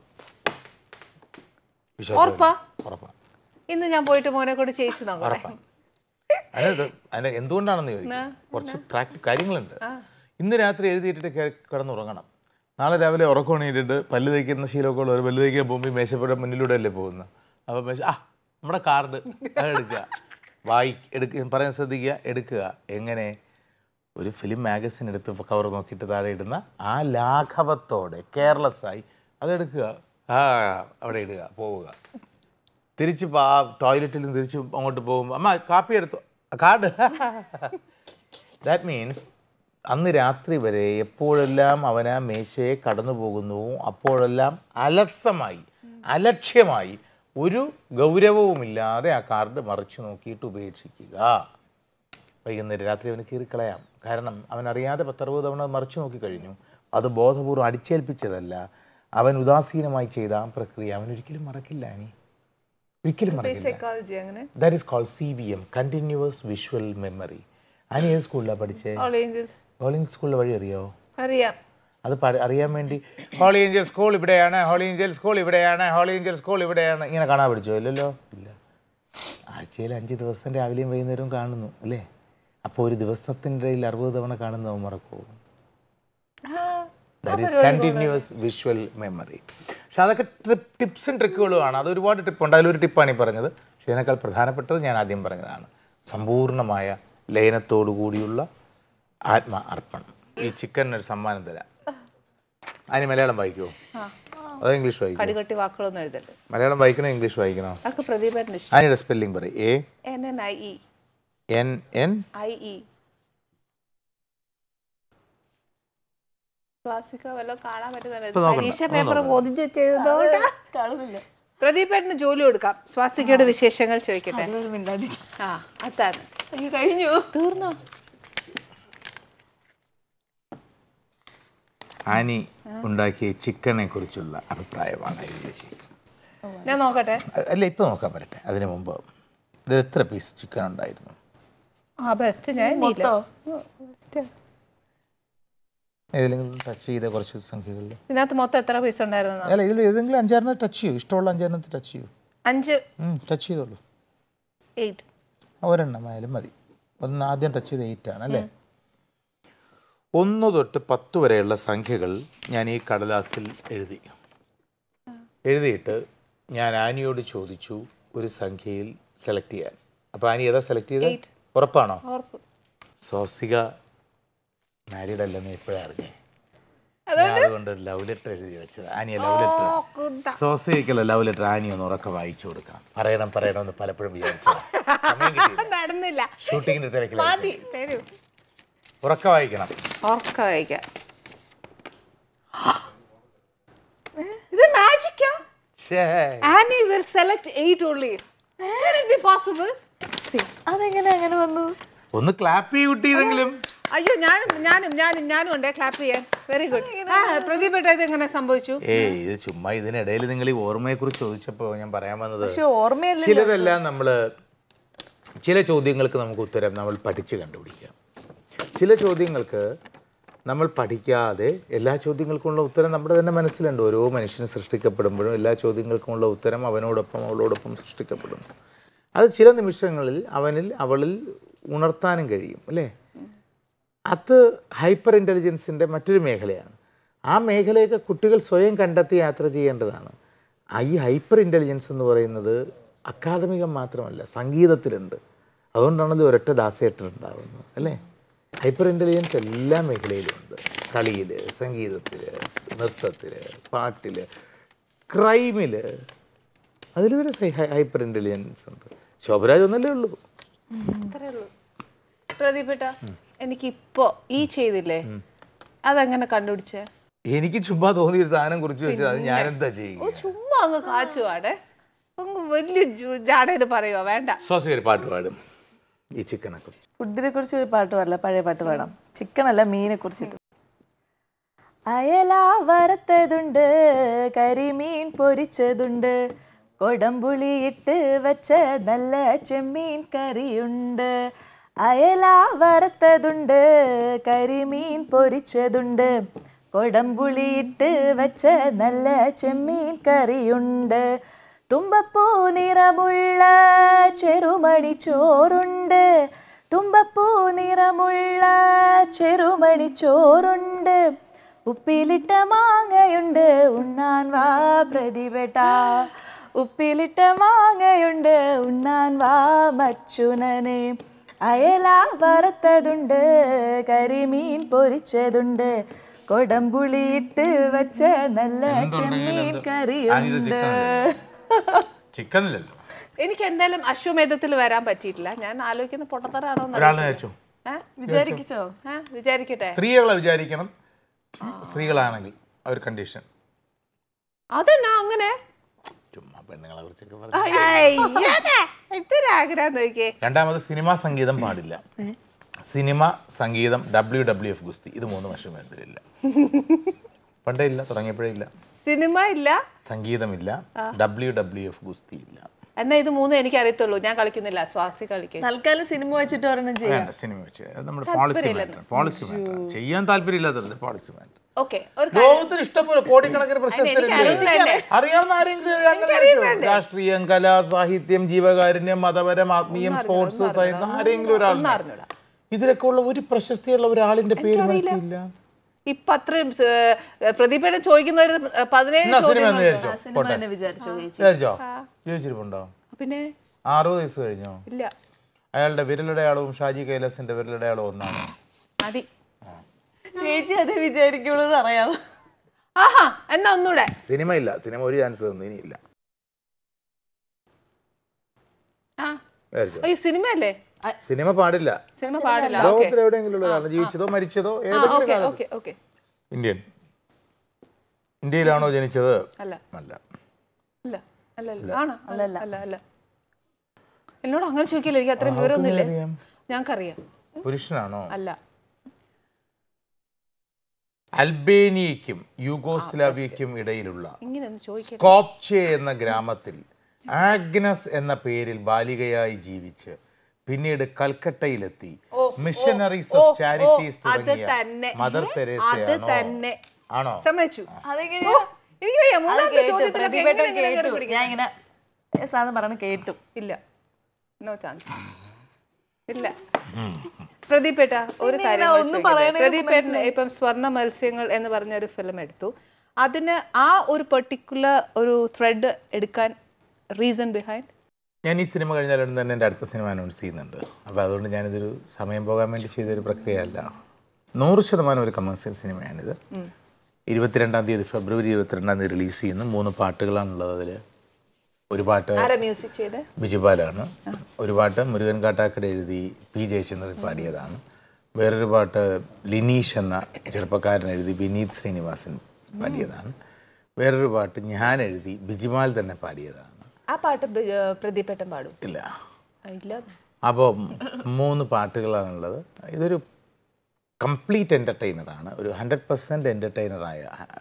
വിശ്വാസം ഉറപ്പാ? ഉറപ്പാണ് ഇന്ന് ഞാൻ പോയിട്ട് മോനെ കൊണ്ട് ചെയ്യിച്ചു നോക്കട്ടെ ഉറപ്പാണ് അതിനത് അതിന് എന്തുകൊണ്ടാണെന്ന് ചോദിക്കും കുറച്ച് പ്രാക്ടി കാര്യങ്ങളുണ്ട് ഇന്ന് രാത്രി എഴുതിയിട്ടിട്ട് കെ- കിടന്നുറങ്ങണം നാളെ രാവിലെ ഉറക്കം എണീറ്റിട്ട് പല്ല് തയ്ക്കുന്ന ശീലമൊക്കെ ഉള്ളവർ പല്ല് തയ്ക്കാൻ പോകുമ്പോൾ ഈ മേശപ്പുഴ മുന്നിലൂടെ അല്ലേ പോകുന്നത് അപ്പോൾ മേശ ആ നമ്മുടെ കാർഡ് അത് എടുക്കുക വായി എടുക്കുക പറയാൻ ശ്രദ്ധിക്കുക എടുക്കുക എങ്ങനെ ഒരു ഫിലിം മാഗസിൻ എടുത്ത് കവർ നോക്കിയിട്ട് താഴെ ഇടുന്ന ആ ലാഘവത്തോടെ കെയർലെസ് ആയി അതെടുക്കുക ആ അവിടെ ഇടുക പോവുക തിരിച്ച് ആ ടോയ്ലറ്റിൽ നിന്ന് തിരിച്ച് അങ്ങോട്ട് പോകുമ്പോൾ അമ്മ കാപ്പി എടുത്തു കാർഡ് ദാറ്റ് മീൻസ് അന്ന് രാത്രി വരെ എപ്പോഴെല്ലാം അവൻ ആ മേശയെ കടന്നു പോകുന്നു അപ്പോഴെല്ലാം അലസമായി അലക്ഷ്യമായി ഒരു ഗൗരവവുമില്ലാതെ ആ കാർഡ് മറിച്ച് നോക്കിയിട്ട് ഉപേക്ഷിക്കുക വൈകുന്നേരം രാത്രി അവന് കീറിക്കളയാം കാരണം അവൻ അറിയാതെ പത്തറുപത് തവണ മറിച്ചു നോക്കി കഴിഞ്ഞു അത് ബോധപൂർവ്വം അടിച്ചേൽപ്പിച്ചതല്ല അവൻ ഉദാസീനമായി ചെയ്ത ആ പ്രക്രിയ അവൻ ഒരിക്കലും മറക്കില്ല അനി ഒരിക്കലും മറക്കില്ല സൈക്കോളജി അങ്ങനെ that is called C V M continuous visual memory Ani ഏത് സ്കൂളിലാണ് പഠിച്ചേ ഓൾ ഏഞ്ചൽസ് ഹോളിംഗ് സ്കൂളിലെ വഴി അറിയോ അറിയാം അത് പഠി- അറിയാൻ വേണ്ടി ഹോളി ഏഞ്ചൽ സ്കൂൾ ഇവിടെയാണ് ഹോളി ഏഞ്ചൽ സ്കൂൾ ഇവിടെയാണ് ഹോളി ഏഞ്ചൽ സ്കൂൾ ഇവിടെയാണ് ഇങ്ങനെ കാണാൻ പഠിച്ചോ ഇല്ലല്ലോ ഇല്ല ആഴ്ചയിൽ അഞ്ച് ദിവസം രാവിലെയും വൈകുന്നേരവും കാണുന്നു അല്ലേ അപ്പോൾ ഒരു ദിവസത്തിൻ്റെ ഇടയിൽ അറുപത് തവണ കാണുന്നവൻ മറക്കുമോ that is continuous visual memory പക്ഷെ അതൊക്കെ ട്രിപ്പ് ടിപ്സും ട്രിക്കുകളുമാണ് അത് ഒരുപാട് ടിപ്പുണ്ട് അതിലൊരു ടിപ്പാണ് ഈ പറഞ്ഞത് പക്ഷേ ഇതിനേക്കാൾ പ്രധാനപ്പെട്ടത് ഞാൻ ആദ്യം പറഞ്ഞതാണ് സമ്പൂർണ്ണമായ ലയനത്തോടു കൂടിയുള്ള ആത്മ അർപ്പണം ഈ ചിക്കൻ ഒരു സമ്മാനം തരാം അതിന് മലയാളം വായിക്കുമോ അതോ ഇംഗ്ലീഷ് വായിക്കുമോ കടികട്ടി വാക്കുകളൊന്നും എഴുതരുത് മലയാളം വായിക്കണോ ഇംഗ്ലീഷ് വായിക്കണോ അതൊക്കെ പ്രദീപേട്ടന് ഇഷ്ടം അതിൻ്റെ സ്പെല്ലിംഗ് പറയും A N N I E N N I E Swasika വല്ലതും കാണാൻ പറ്റുന്നുണ്ട് നോക്കണ്ട, പരീക്ഷ ഒന്നും പേപ്പർ നോക്കണ്ട. പൊതിഞ്ഞ് വെച്ചെഴുതുന്നതുകൊണ്ട് കാണുന്നില്ല പ്രദീപേട്ടന് ജോലി കൊടുക്കാം സ്വാസികയുടെ വിശേഷങ്ങൾ ചോദിക്കട്ടെ അതൊരു മിണ്ടാതി ആ അതാണ് അയ്യോ കഴിഞ്ഞു തീർന്നോ ആനി ഉണ്ടാക്കിയ ചിക്കനെ കുറിച്ചുള്ള അഭിപ്രായമാണ് ഇത് ചേച്ചി ഞാൻ നോക്കട്ടെ അല്ല ഇപ്പം നോക്കാൻ പറ്റട്ടെ അതിന് മുമ്പ് ഇത് എത്ര പീസ് ചിക്കൻ ഉണ്ടായിരുന്നു ആ ബെസ്റ്റ് ഞാൻ മൊത്തോ ബെസ്റ്റ് ഏതെങ്കിലും ടച്ച് ചെയ്ത കുറച്ച് സംഖ്യകളിൽ ഇതിനകത്ത് മൊത്തം എത്ര പൈസ ഉണ്ടായിരുന്നു അല്ല ഇതിൽ ഏതെങ്കിലും അഞ്ചാറിനെ ടച്ച് ചെയ്യൂ ഇഷ്ടമുള്ള അഞ്ചാറിനത്ത് ടച്ച് ചെയ്യൂ അഞ്ച് ടച്ച് ചെയ്തോളൂ എയ്റ്റ് ഒരെണ്ണം ആയാലും മതി ഒന്ന് ആദ്യം ടച്ച് ചെയ്ത് എയ്റ്റ് ആണ് അല്ലേ ഒന്ന് തൊട്ട് പത്ത് വരെയുള്ള സംഖ്യകൾ ഞാൻ ഈ കടലാസിൽ എഴുതി എഴുതിയിട്ട് ഞാൻ ആനിയോട് ചോദിച്ചു ഒരു സംഖ്യയിൽ സെലക്ട് ചെയ്യാൻ അപ്പോൾ ആനി ഏതാ സെലക്ട് ചെയ്തത് ഉറപ്പാണോ ഉറപ്പ് സോസിക മാരീഡ് അല്ലെന്ന് ഇപ്പോഴേ അറിഞ്ഞേ ഞാൻ അതുകൊണ്ട് ഒരു ലവ് ലെറ്റർ എഴുതി വെച്ചത് ആനിയ ലവ് ലെറ്റർ സോസിക്കല്ല ലവ് ലെറ്റർ ആനി ഒന്ന് ഉറക്കെ വായിച്ചു കൊടുക്കണം പറയണം പറയണം എന്ന് പലപ്പോഴും വിചാരിച്ചത് സമയം കിട്ടിയില്ല നടന്നില്ല ഷൂട്ടിങ്ങിന്റെ തിരക്കിലായി മതി തരൂ ഉറക്കെ വായിക്കണം ഉറക്ക വായിക്കാം ഇത് മാജിക്കാ ഛേ. Annie will select eight only be possible അതെങ്ങനെ അങ്ങനെ വന്നു ഒന്ന് ക്ലാപ്പ് ചെയ്യ് കുട്ടിയതെങ്കിലും അയ്യോ ഞാനും ഞാനും ഞാനും ഞാനും ഉണ്ടേ ക്ലാപ്പ് ചെയ്യാൻ വെരി ഗുഡ് ആ പ്രദീപ് ഏട്ടാ ഇത് എങ്ങനെ സംഭവിച്ചു ഏയ് ഇത് ചുമ്മാ ഇതിനിടയിൽ നിങ്ങൾ ഈ ഓർമ്മയെ കുറിച്ച് ചോദിച്ചപ്പോൾ ഞാൻ പറയാൻ വന്നത് പക്ഷെ ഓർമ്മയല്ല ചിലതെല്ലാം നമ്മൾ ചില ചോദ്യങ്ങൾക്ക് നമുക്ക് ഉത്തരം നമ്മൾ പഠിച്ച് കണ്ടുപിടിക്കാം ചില ചോദ്യങ്ങൾക്ക് നമ്മൾ പഠിക്കാതെ എല്ലാ ചോദ്യങ്ങൾക്കുമുള്ള ഉത്തരം നമ്മുടെ തന്നെ മനസ്സിലുണ്ട് ഓരോ മനുഷ്യന് സൃഷ്ടിക്കപ്പെടുമ്പോഴും എല്ലാ ചോദ്യങ്ങൾക്കുമുള്ള ഉത്തരം അവനോടൊപ്പം അവളോടൊപ്പം സൃഷ്ടിക്കപ്പെടുന്നു അത് ചില നിമിഷങ്ങളിൽ അവനിൽ അവളിൽ ഉണർത്താനും കഴിയും അല്ലേ അത് ഹൈപ്പർ ഇൻ്റലിജൻസിൻ്റെ മറ്റൊരു മേഖലയാണ് ആ മേഖലയൊക്കെ കുട്ടികൾ സ്വയം കണ്ടെത്തി യാത്ര ചെയ്യേണ്ടതാണ് ആ ഈ ഹൈപ്പർ ഇൻ്റലിജൻസ് എന്ന് പറയുന്നത് അക്കാദമികം മാത്രമല്ല സംഗീതത്തിലുണ്ട് അതുകൊണ്ടാണത് ഒരൊറ്റ ദാസേട്ടൻ ഉണ്ടാകുന്നത് അല്ലേ ഹൈപ്പർ ഇൻ്റലിജൻസ് എല്ലാ മേഖലയിലുമുണ്ട് കളിയിൽ സംഗീതത്തിൽ നൃത്തത്തിൽ പാട്ടിൽ ക്രൈമിൽ അതിൽ വരെ ഹൈപ്പർ ഇൻ്റലിജൻസ് ഉണ്ട് ശോഭരാജ് ഒന്നല്ലേ ഉള്ളൂ അത്രേ ഉള്ളൂ പ്രദീപ് ഏട്ടാ എനിക്ക് ഇപ്പോ ഈ ചെയ്തില്ലേ അതെങ്ങനെ കണ്ടുപിടിച്ചേ എനിക്ക് ചുമ്മാ തോന്നിയ ഒരു സാധനം കുറിച്ച് വെച്ചത് അത് ഞാനെന്താ ചെയ്യുക ചുമ്മാ അങ്ങ് കാച്ചുവാടെ അങ്ങ് വലിയ ജു- ജാടയില് പറയുവാ വേണ്ട ശ്വാസം ഒരു പാട്ട് പാടും ഈ ചിക്കനെ കുറിച്ച് ഫുഡിനെ കുറിച്ച് ഒരു പാട്ട് പാടില്ല പഴയ പാട്ട് പാടാം ചിക്കൻ അല്ല മീനെ കുറിച്ചിട്ട് അയല വറുത്തതുണ്ട് കരിമീൻ പൊരിച്ചതുണ്ട് കൊടംപുളി ഇട്ട് വെച്ച നല്ല ചെമ്മീൻ കറിയുണ്ട് അയല വറുത്തതുണ്ട് കരിമീൻ പൊരിച്ചതുണ്ട് കൊടംപുളി ഇട്ട് വെച്ച നല്ല ചെമ്മീൻ കറിയുണ്ട് തുമ്പപ്പൂ നിറമുള്ള ചെറുമണി ചോറുണ്ട് തുമ്പപ്പൂ നിറമുള്ള ചെറുമണി ചോറുണ്ട് ഉപ്പിലിട്ട മാങ്ങയുണ്ട് ഉണ്ണാൻ വാ പ്രതിഭട്ട ഉപ്പിലിട്ട മാങ്ങയുണ്ട് ഉണ്ണാൻ വാ മച്ചുനനെ അയല വറുത്തതുണ്ട് കരിമീൻ പൊരിച്ചതുണ്ട് കൊടംപുളിയിട്ട് വെച്ച നല്ല ചെമ്മീൻ കറിയുണ്ട് ചിക്കനില്ലല്ലോ എനിക്ക് എന്തായാലും അശ്വമേധത്തിൽ വരാൻ പറ്റിയിട്ടില്ല ഞാൻ ആലോചിക്കുന്ന പൊട്ടത്തരാണോ ഒരാളിനെ വിചാരിച്ചു വിചാരിക്കോ വിചാരിക്കട്ടെ സ്ത്രീകളെ വിചാരിക്കണം സ്ത്രീകളാണെങ്കിൽ ആ ഒരു കണ്ടീഷൻ അതെന്നാ അങ്ങനെ ചുമ്മാ പെണ്ണുങ്ങളെ കുറിച്ചൊക്കെ പറഞ്ഞു ഇത്ര ആഗ്രഹം നോക്കിയേ രണ്ടാമത് സിനിമാ സംഗീതം പാടില്ല സിനിമ സംഗീതം ഡബ്ല്യു ഡബ്ല്യു എഫ് ഗുസ്തി ഇത് മൂന്ന് വശമേന്ദ്രില്ല പണ്ടേ ഇല്ല തുടങ്ങിയപ്പോഴേ ഇല്ല സിനിമ ഇല്ല സംഗീതമില്ല ഡബ്ല്യു ഡബ്ല്യു എഫ് ഗുസ്തി ഇല്ല എന്നാ ഇത് മൂന്നും എനിക്ക് അറിയത്തുള്ളൂ ഞാൻ കളിക്കുന്നില്ല സ്വാസി കളിക്കും തൽക്കാലം സിനിമ വെച്ചിട്ട് ഒരെണ്ണം ചെയ്യാം വേണ്ട സിനിമ വെച്ച് അത് നമ്മുടെ പോളിസി മാറ്റർ പോളിസി മാറ്റർ ചെയ്യാൻ താല്പര്യമില്ലാത്തതല്ല പോളിസി മാറ്റർ ഓക്കെ ഒരു ലോകത്തിന് ഇഷ്ടംപോലെ കോടിക്കണക്കിന് പ്രശസ്തരില്ലേ അറിയില്ല അറിയാവുന്ന ആരെങ്കിലും അങ്ങനെ ആയിരിക്കുമോ? രാഷ്ട്രീയം കല സാഹിത്യം ജീവകാരുണ്യം മതപരം ആത്മീയം സ്പോർട്സ് സയൻസ് ആരെങ്കിലും ഒരാൾ അറിഞ്ഞൂടാ. ഇതിലൊക്കെ ഉള്ള ഒരു പ്രശസ്തിയുള്ള ഒരാളിന്റെ പേര് മനസ്സിലില്ല ഇപ്പൊ അത്രയും ഏർ, പ്രദീപേട്ടൻ ചോദിക്കുന്ന ഒരു പതിനേഴ് എന്നാ സിനിമ ചോദ്യങ്ങൾ എന്ന് വിചാരിച്ചോ സിനിമ തന്നെ വിചാരിച്ചു ചേച്ചി വിചാരിച്ചോ ജീവിച്ചിരിപ്പുണ്ടോ പിന്നെ അറുപത് വയസ്സ് കഴിഞ്ഞോ ഇല്ല അയാളുടെ വിരലടയാളവും ഷാജി കൈലാസിന്റെ വിരലടയാളവും ഒന്നാണ് മതി ചേച്ചി അത് വിചാരിക്കുള്ളൂ അറിയാം ആഹാ എന്നാ ഒന്നൂടെ സിനിമ ഇല്ല സിനിമ ഒരു ചാൻസ് തന്നു ഇനിയില്ല ആ വിചാരിച്ചോ അയ്യോ സിനിമ അല്ലേ സിനിമ പാടില്ല സിനിമ പാടില്ല ഓക്കെ ലോകത്തിൽ എവിടെയെങ്കിലും ഉള്ള കാരണം ജീവിച്ചതോ മരിച്ചതോ ഏതെങ്കിലും ഓക്കെ കാലത്ത് ഓക്കെ ഓക്കെ ഇന്ത്യൻ ഇന്ത്യയിലാണോ ജനിച്ചത് അല്ല അല്ല അല്ല അല്ല അല്ല ആണോ അല്ല അല്ല അല്ല എന്നോട് അങ്ങനെ ചോദിക്കില്ല എനിക്ക് അത്രയും വിവരമൊന്നുമില്ലേ അറിയാം? ഞങ്ങൾക്കറിയാം പുരുഷനാണോ അല്ല അൽബേനിയയ്ക്കും യൂഗോസ്ലാവിയയ്ക്കും ഇടയിലുള്ള ഇങ്ങനെ ഒന്ന് ചോദിക്കരുത് സ്കോപ്ചെ എന്ന ഗ്രാമത്തിൽ ആഗ്നസ് എന്ന പേരിൽ ബാലികയായി ജീവിച്ച് പിന്നീട് കൽക്കട്ടയിലെത്തി മിഷനറീസ് ഓഫ് ചാരിറ്റീസ് അത് തുടങ്ങിയ തന്നെ. മദർ അത് തെരേസയാണോ തന്നെ ആണോ സമ്മതിച്ചു അതെങ്ങനെയാ എനിക്ക് വയ്യ, അത് മൂന്നാമത്തെ കേട്ടു ചോദ്യത്തിലൊക്കെ പ്രതിഭേട്ടൻ എങ്ങനെ ഇങ്ങനെ കേട്ടു കയറി പിടിക്കും? ഞാൻ ഇങ്ങനെ സാധനം പറഞ്ഞ കേട്ടു ഇല്ല നോ ചാൻസ് ഇല്ല പ്രദീപേട്ട ഒരു കാര്യം കൂടെ ഒന്നും ചോദിക്കട്ടെ? പറയണേ പ്രദീപേട്ടൻ ഇപ്പം സ്വർണ്ണ മത്സ്യങ്ങൾ എന്ന് പറഞ്ഞ ഒരു ഫിലിം എടുത്തു അതിന് ആ ഒരു പെർട്ടിക്കുലർ ഒരു ത്രെഡ് എടുക്കാൻ റീസൺ ബിഹൈൻഡ് ഞാൻ ഈ സിനിമ കഴിഞ്ഞാൽ ഉടൻ തന്നെ എൻ്റെ അടുത്ത സിനിമ അനൗൺസ് ചെയ്യുന്നുണ്ട് അപ്പോൾ അതുകൊണ്ട് ഞാനിതൊരു സമയം പോകാൻ വേണ്ടി ചെയ്തൊരു പ്രക്രിയയല്ല നൂറ് ശതമാനം ഒരു കമേഴ്സ്യൽ സിനിമയാണിത് ഇരുപത്തിരണ്ടാം തീയതി ഫെബ്രുവരി ഇരുപത്തിരണ്ടാം തീയതി റിലീസ് ചെയ്യുന്നു മൂന്ന് പാട്ടുകളാണുള്ളത് അതിൽ ഒരു പാട്ട് ആരാ മ്യൂസിക് ചെയ്ത് ബിജുപാലാണ് ഒരു പാട്ട് മുരുകൻ കാട്ടാക്കട എഴുതി പി ജയചന്ദ്രൻ പാടിയതാണ് വേറൊരു പാട്ട് ലിനീഷ് എന്ന ചെറുപ്പക്കാരൻ എഴുതി വിനീത് ശ്രീനിവാസൻ പാടിയതാണ് വേറൊരു പാട്ട് ഞാൻ എഴുതി ബിജിമാൽ തന്നെ പാടിയതാണ് ആ പാട്ട് ബി- ഏർ പ്രദീപേട്ടൻ പാടും ഇല്ല ആ, ഇല്ല അപ്പോൾ മൂന്ന് പാട്ടുകളാണുള്ളത് ഇതൊരു കംപ്ലീറ്റ് എൻ്റർടൈനറാണ് ഒരു ഹൺഡ്രഡ് പെർസെൻറ്റ് എൻ്റർടൈനറായ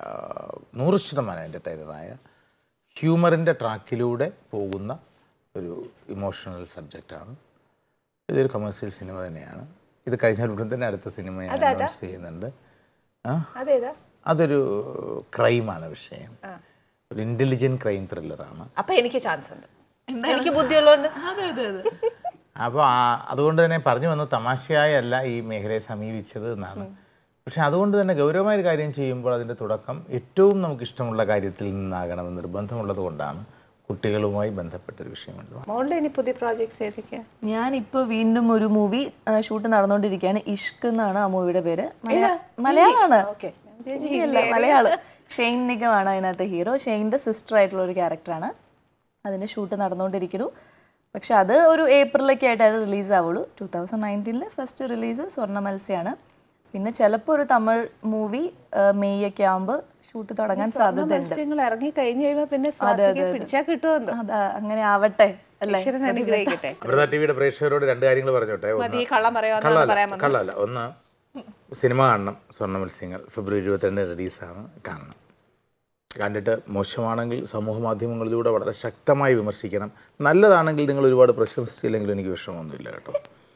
നൂറ് ശതമാനം എൻ്റർടൈനറായ ഹ്യൂമറിൻ്റെ ട്രാക്കിലൂടെ പോകുന്ന ഒരു ഇമോഷണൽ സബ്ജക്റ്റാണ് ഇതൊരു കമേഴ്സ്യൽ സിനിമ തന്നെയാണ് ഇത് കഴിഞ്ഞാൽ ഉടൻ തന്നെ അടുത്ത സിനിമ ഞാൻ അനൗൺസ് ചെയ്യുന്നുണ്ട് ആ അതേതാ അതൊരു ക്രൈമാണ് വിഷയം ഒരു ഇൻ്റലിജൻറ്റ് ക്രൈം ത്രില്ലറാണ് അപ്പൊ എനിക്ക് ചാൻസ് ഉണ്ട് എനിക്ക് ബുദ്ധിയുള്ളതുകൊണ്ട് അതെ അതെ അതെ അപ്പോൾ അതുകൊണ്ട് തന്നെ പറഞ്ഞു വന്ന തമാശയായല്ല ഈ മേഖലയെ സമീപിച്ചത് എന്നാണ് പക്ഷെ അതുകൊണ്ട് തന്നെ ഗൗരവമായ ഒരു കാര്യം ചെയ്യുമ്പോൾ അതിൻ്റെ തുടക്കം ഏറ്റവും നമുക്ക് ഇഷ്ടമുള്ള കാര്യത്തിൽ നിന്നാകണമെന്ന് നിർബന്ധമുള്ളത് കൊണ്ടാണ് കുട്ടികളുമായി ബന്ധപ്പെട്ടൊരു വിഷയമുണ്ട് മോളുടെ ഇനി പുതിയ പ്രോജക്ട്സ് ഏതൊക്കെയാ ഞാനിപ്പോ വീണ്ടും ഒരു മൂവി ഷൂട്ട് നടന്നുകൊണ്ടിരിക്കുകയാണ് ഇഷ്ക് എന്നാണ് ആ മൂവിയുടെ പേര് മലയാ- മലയാളമാണ് ഓക്കെ ഹിന്ദിയല്ല മലയാളം ഷെയ്ൻ നിഗമാണ് അതിനകത്തെ ഹീറോ ഷെയ്ൻ്റെ സിസ്റ്റർ ആയിട്ടുള്ള ഒരു ക്യാരക്ടറാണ് അതിൻ്റെ ഷൂട്ട് നടന്നുകൊണ്ടിരിക്കുന്നു പക്ഷെ അത് ഒരു ഏപ്രിലൊക്കെ ആയിട്ട് അത് റിലീസ് ആവുള്ളൂ ടൂ തൗസൻഡ് നയൻറ്റീനിൽ ഫസ്റ്റ് റിലീസ് സ്വർണ്ണ മത്സ്യമാണ് പിന്നെ ചിലപ്പോൾ ഒരു തമിഴ് മൂവി മെയ് ഒക്കെ ആകുമ്പോൾ ഷൂട്ട് തുടങ്ങാൻ സാധ്യതയുണ്ട് മത്സ്യങ്ങൾ ഇറങ്ങി കഴിഞ്ഞു കഴിയുമ്പോ പിന്നെ സ്വാസിക്ക് പിടിച്ചാ കിട്ടുമെന്ന് അതാ അങ്ങനെ ആവട്ടെ അല്ലേ ഈശ്വരൻ അനുഗ്രഹിക്കട്ടെ അമൃത ടി വിയുടെ പ്രേക്ഷകരോട് രണ്ട് കാര്യങ്ങൾ പറഞ്ഞോട്ടെ മതി ഈ കള്ളം പറയാമെന്ന് കള്ളല്ല പറയാൻ വന്നു കള്ളല്ല ഒന്ന് സിനിമ കാണണം സ്വർണ്ണ മത്സ്യങ്ങൾ ഫെബ്രുവരി ഇരുപത്തിരണ്ട് റിലീസാണ് കാണണം കണ്ടിട്ട് മോശമാണെങ്കിൽ സമൂഹ മാധ്യമങ്ങളിലൂടെ വളരെ ശക്തമായി വിമർശിക്കണം നല്ലതാണെങ്കിൽ നിങ്ങൾ ഒരുപാട് പ്രശംസിച്ചില്ലെങ്കിലും എനിക്ക് വിഷമമൊന്നുമില്ല കേട്ടോ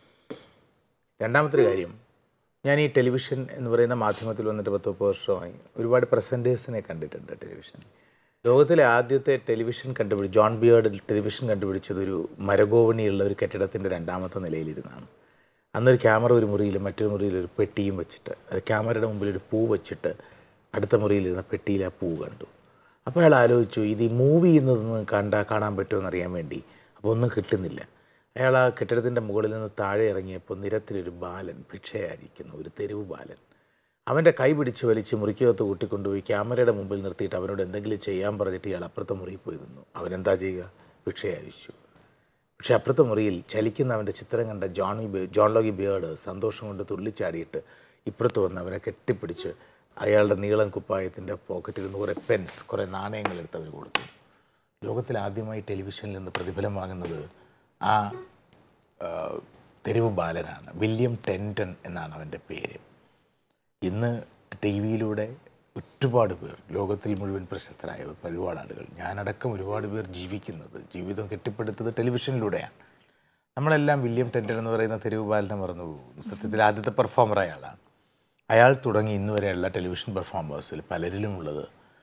രണ്ടാമത്തെ കാര്യം ഞാൻ ഈ ടെലിവിഷൻ എന്ന് പറയുന്ന മാധ്യമത്തിൽ വന്നിട്ട് പത്ത് മുപ്പത് വർഷമായി ഒരുപാട് പ്രസൻറ്റേഴ്സിനെ കണ്ടിട്ടുണ്ട് ടെലിവിഷൻ ലോകത്തിലെ ആദ്യത്തെ ടെലിവിഷൻ കണ്ടുപിടി ജോൺ ബിയേർഡ് ടെലിവിഷൻ കണ്ടുപിടിച്ചത് ഒരു മരഗോവണിയുള്ള ഒരു കെട്ടിടത്തിൻ്റെ രണ്ടാമത്തെ നിലയിലിരുന്നാണ് അന്നൊരു ക്യാമറ ഒരു മുറിയിലും മറ്റൊരു മുറിയിൽ ഒരു പെട്ടിയും വെച്ചിട്ട് അത് ക്യാമറയുടെ മുമ്പിൽ ഒരു പൂ വെച്ചിട്ട് അടുത്ത മുറിയിലിരുന്ന പെട്ടിയിൽ ആ പൂ കണ്ടു അപ്പോൾ അയാൾ ആലോചിച്ചു ഇത് ഈ മൂവി നിന്ന് കണ്ടാൽ കാണാൻ പറ്റുമോ എന്നറിയാൻ വേണ്ടി അപ്പോൾ ഒന്നും കിട്ടുന്നില്ല അയാൾ ആ കെട്ടിടത്തിൻ്റെ മുകളിൽ നിന്ന് താഴെ ഇറങ്ങിയപ്പോൾ നിരത്തിലൊരു ബാലൻ ഭിക്ഷയായിരിക്കുന്നു ഒരു തെരുവ് ബാലൻ അവൻ്റെ കൈ പിടിച്ച് വലിച്ച് മുറിക്കകത്ത് കൂട്ടിക്കൊണ്ടുപോയി ക്യാമറയുടെ മുമ്പിൽ നിർത്തിയിട്ട് അവനോട് എന്തെങ്കിലും ചെയ്യാൻ പറഞ്ഞിട്ട് ഇയാൾ അപ്പുറത്തെ മുറിയിൽ പോയി നിന്നു അവനെന്താ ചെയ്യുക ഭിക്ഷയയച്ചു പക്ഷേ അപ്പുറത്തെ മുറിയിൽ ചലിക്കുന്ന അവൻ്റെ ചിത്രം കണ്ട Johnny B John Logie Baird സന്തോഷം കൊണ്ട് തുള്ളിച്ചാടിയിട്ട് ഇപ്പുറത്ത് വന്ന് അവനെ കെട്ടിപ്പിടിച്ച് അയാളുടെ നീളം കുപ്പായത്തിൻ്റെ പോക്കറ്റിൽ നിന്ന് കുറേ പെൻസ് കുറേ നാണയങ്ങൾ എടുത്ത് അവർ കൊടുത്തു ലോകത്തിൽ ആദ്യമായി ടെലിവിഷനിൽ നിന്ന് പ്രതിഫലം വാങ്ങുന്നത് ആ ആ, തെരുവ് ബാലനാണ് വില്യം ടെൻറ്റൺ എന്നാണ് അവൻ്റെ പേര് ഇന്ന് ടി വിയിലൂടെ ഒരുപാട് പേർ ലോകത്തിൽ മുഴുവൻ പ്രശസ്തരായ ഒരുപാട് ആളുകൾ ഞാനടക്കം ഒരുപാട് പേർ ജീവിക്കുന്നത് ജീവിതം കെട്ടിപ്പടുത്തത് ടെലിവിഷനിലൂടെയാണ് നമ്മളെല്ലാം വില്യം ടെൻറ്റൻ എന്ന് പറയുന്ന തെരുവ് ബാലനെ മറന്നു പോകുന്നു സത്യത്തിൽ ആദ്യത്തെ പെർഫോമർ അയാളാണ് അയാൾ തുടങ്ങി ഇന്ന് വരെയുള്ള ടെലിവിഷൻ പെർഫോമേഴ്സിൽ പലരിലും ഉള്ളത്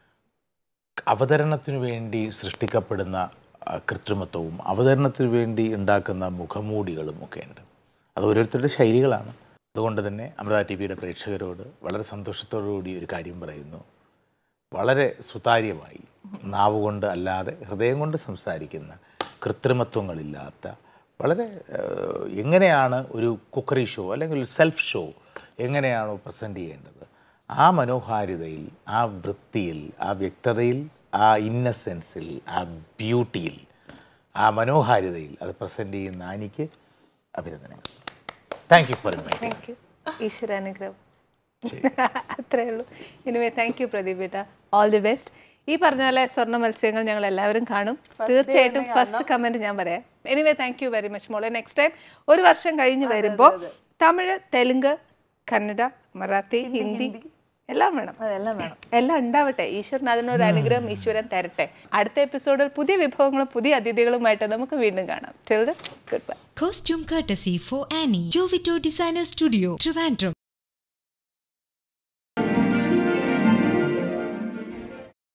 അവതരണത്തിനു വേണ്ടി സൃഷ്ടിക്കപ്പെടുന്ന ആ, കൃത്രിമത്വവും അവതരണത്തിനു വേണ്ടി ഉണ്ടാക്കുന്ന മുഖമൂടികളും ഒക്കെ ഉണ്ട് അത് ഓരോരുത്തരുടെ ശൈലികളാണ് അതുകൊണ്ട് തന്നെ അമൃത ടി വിയുടെ പ്രേക്ഷകരോട് വളരെ സന്തോഷത്തോടു കൂടി ഒരു കാര്യം പറയുന്നു വളരെ സുതാര്യമായി നാവ് കൊണ്ട് അല്ലാതെ ഹൃദയം കൊണ്ട് സംസാരിക്കുന്ന കൃത്രിമത്വങ്ങളില്ലാത്ത വളരെ ഏഹ്, എങ്ങനെയാണ് ഒരു കുക്കറി ഷോ അല്ലെങ്കിൽ ഒരു സെൽഫ് ഷോ എങ്ങനെയാണോ പ്രസൻറ്റ് ചെയ്യേണ്ടത് ആ മനോഹാരിതയിൽ ആ വൃത്തിയിൽ ആ വ്യക്തതയിൽ ആ ഇന്നസെൻസിൽ ആ ബ്യൂട്ടിയിൽ ആ മനോഹാരിതയിൽ അത് പ്രസൻറ്റ് ചെയ്യുന്ന എനിക്ക് അഭിനന്ദനങ്ങൾ thank you for inviting thank you ഈശ്വരാനുഗ്രഹം അത്രേ ഉള്ളൂ എനിവേ താങ്ക് യു പ്രദീപേട്ട ഓൾ ദി ബെസ്റ്റ് ഈ പറഞ്ഞ പോലെ സ്വർണ്ണ മത്സ്യങ്ങൾ ഞങ്ങൾ എല്ലാവരും കാണും തീർച്ചയായിട്ടും ഫസ്റ്റ് കമന്റ് ഞാൻ പറയാം anyway thank you very much മോളെ നെക്സ്റ്റ് ടൈം ഒരു വർഷം കഴിഞ്ഞ് വരുമ്പോൾ തമിഴ് തെലുങ്ക് കന്നഡ മറാത്തി ഹിന്ദി എല്ലാം വേണം അതെല്ലാം വേണം എല്ലാം ഉണ്ടാവട്ടെ ഈശ്വരൻ അതിനൊരു അനുഗ്രഹം ഈശ്വരൻ തരട്ടെ അടുത്ത എപ്പിസോഡിൽ പുതിയ വിഭവങ്ങളും പുതിയ അതിഥികളുമായിട്ട് നമുക്ക് വീണ്ടും കാണാം till good bye Costume courtesy for Annie. Jovito Designer Studio, Trivandrum.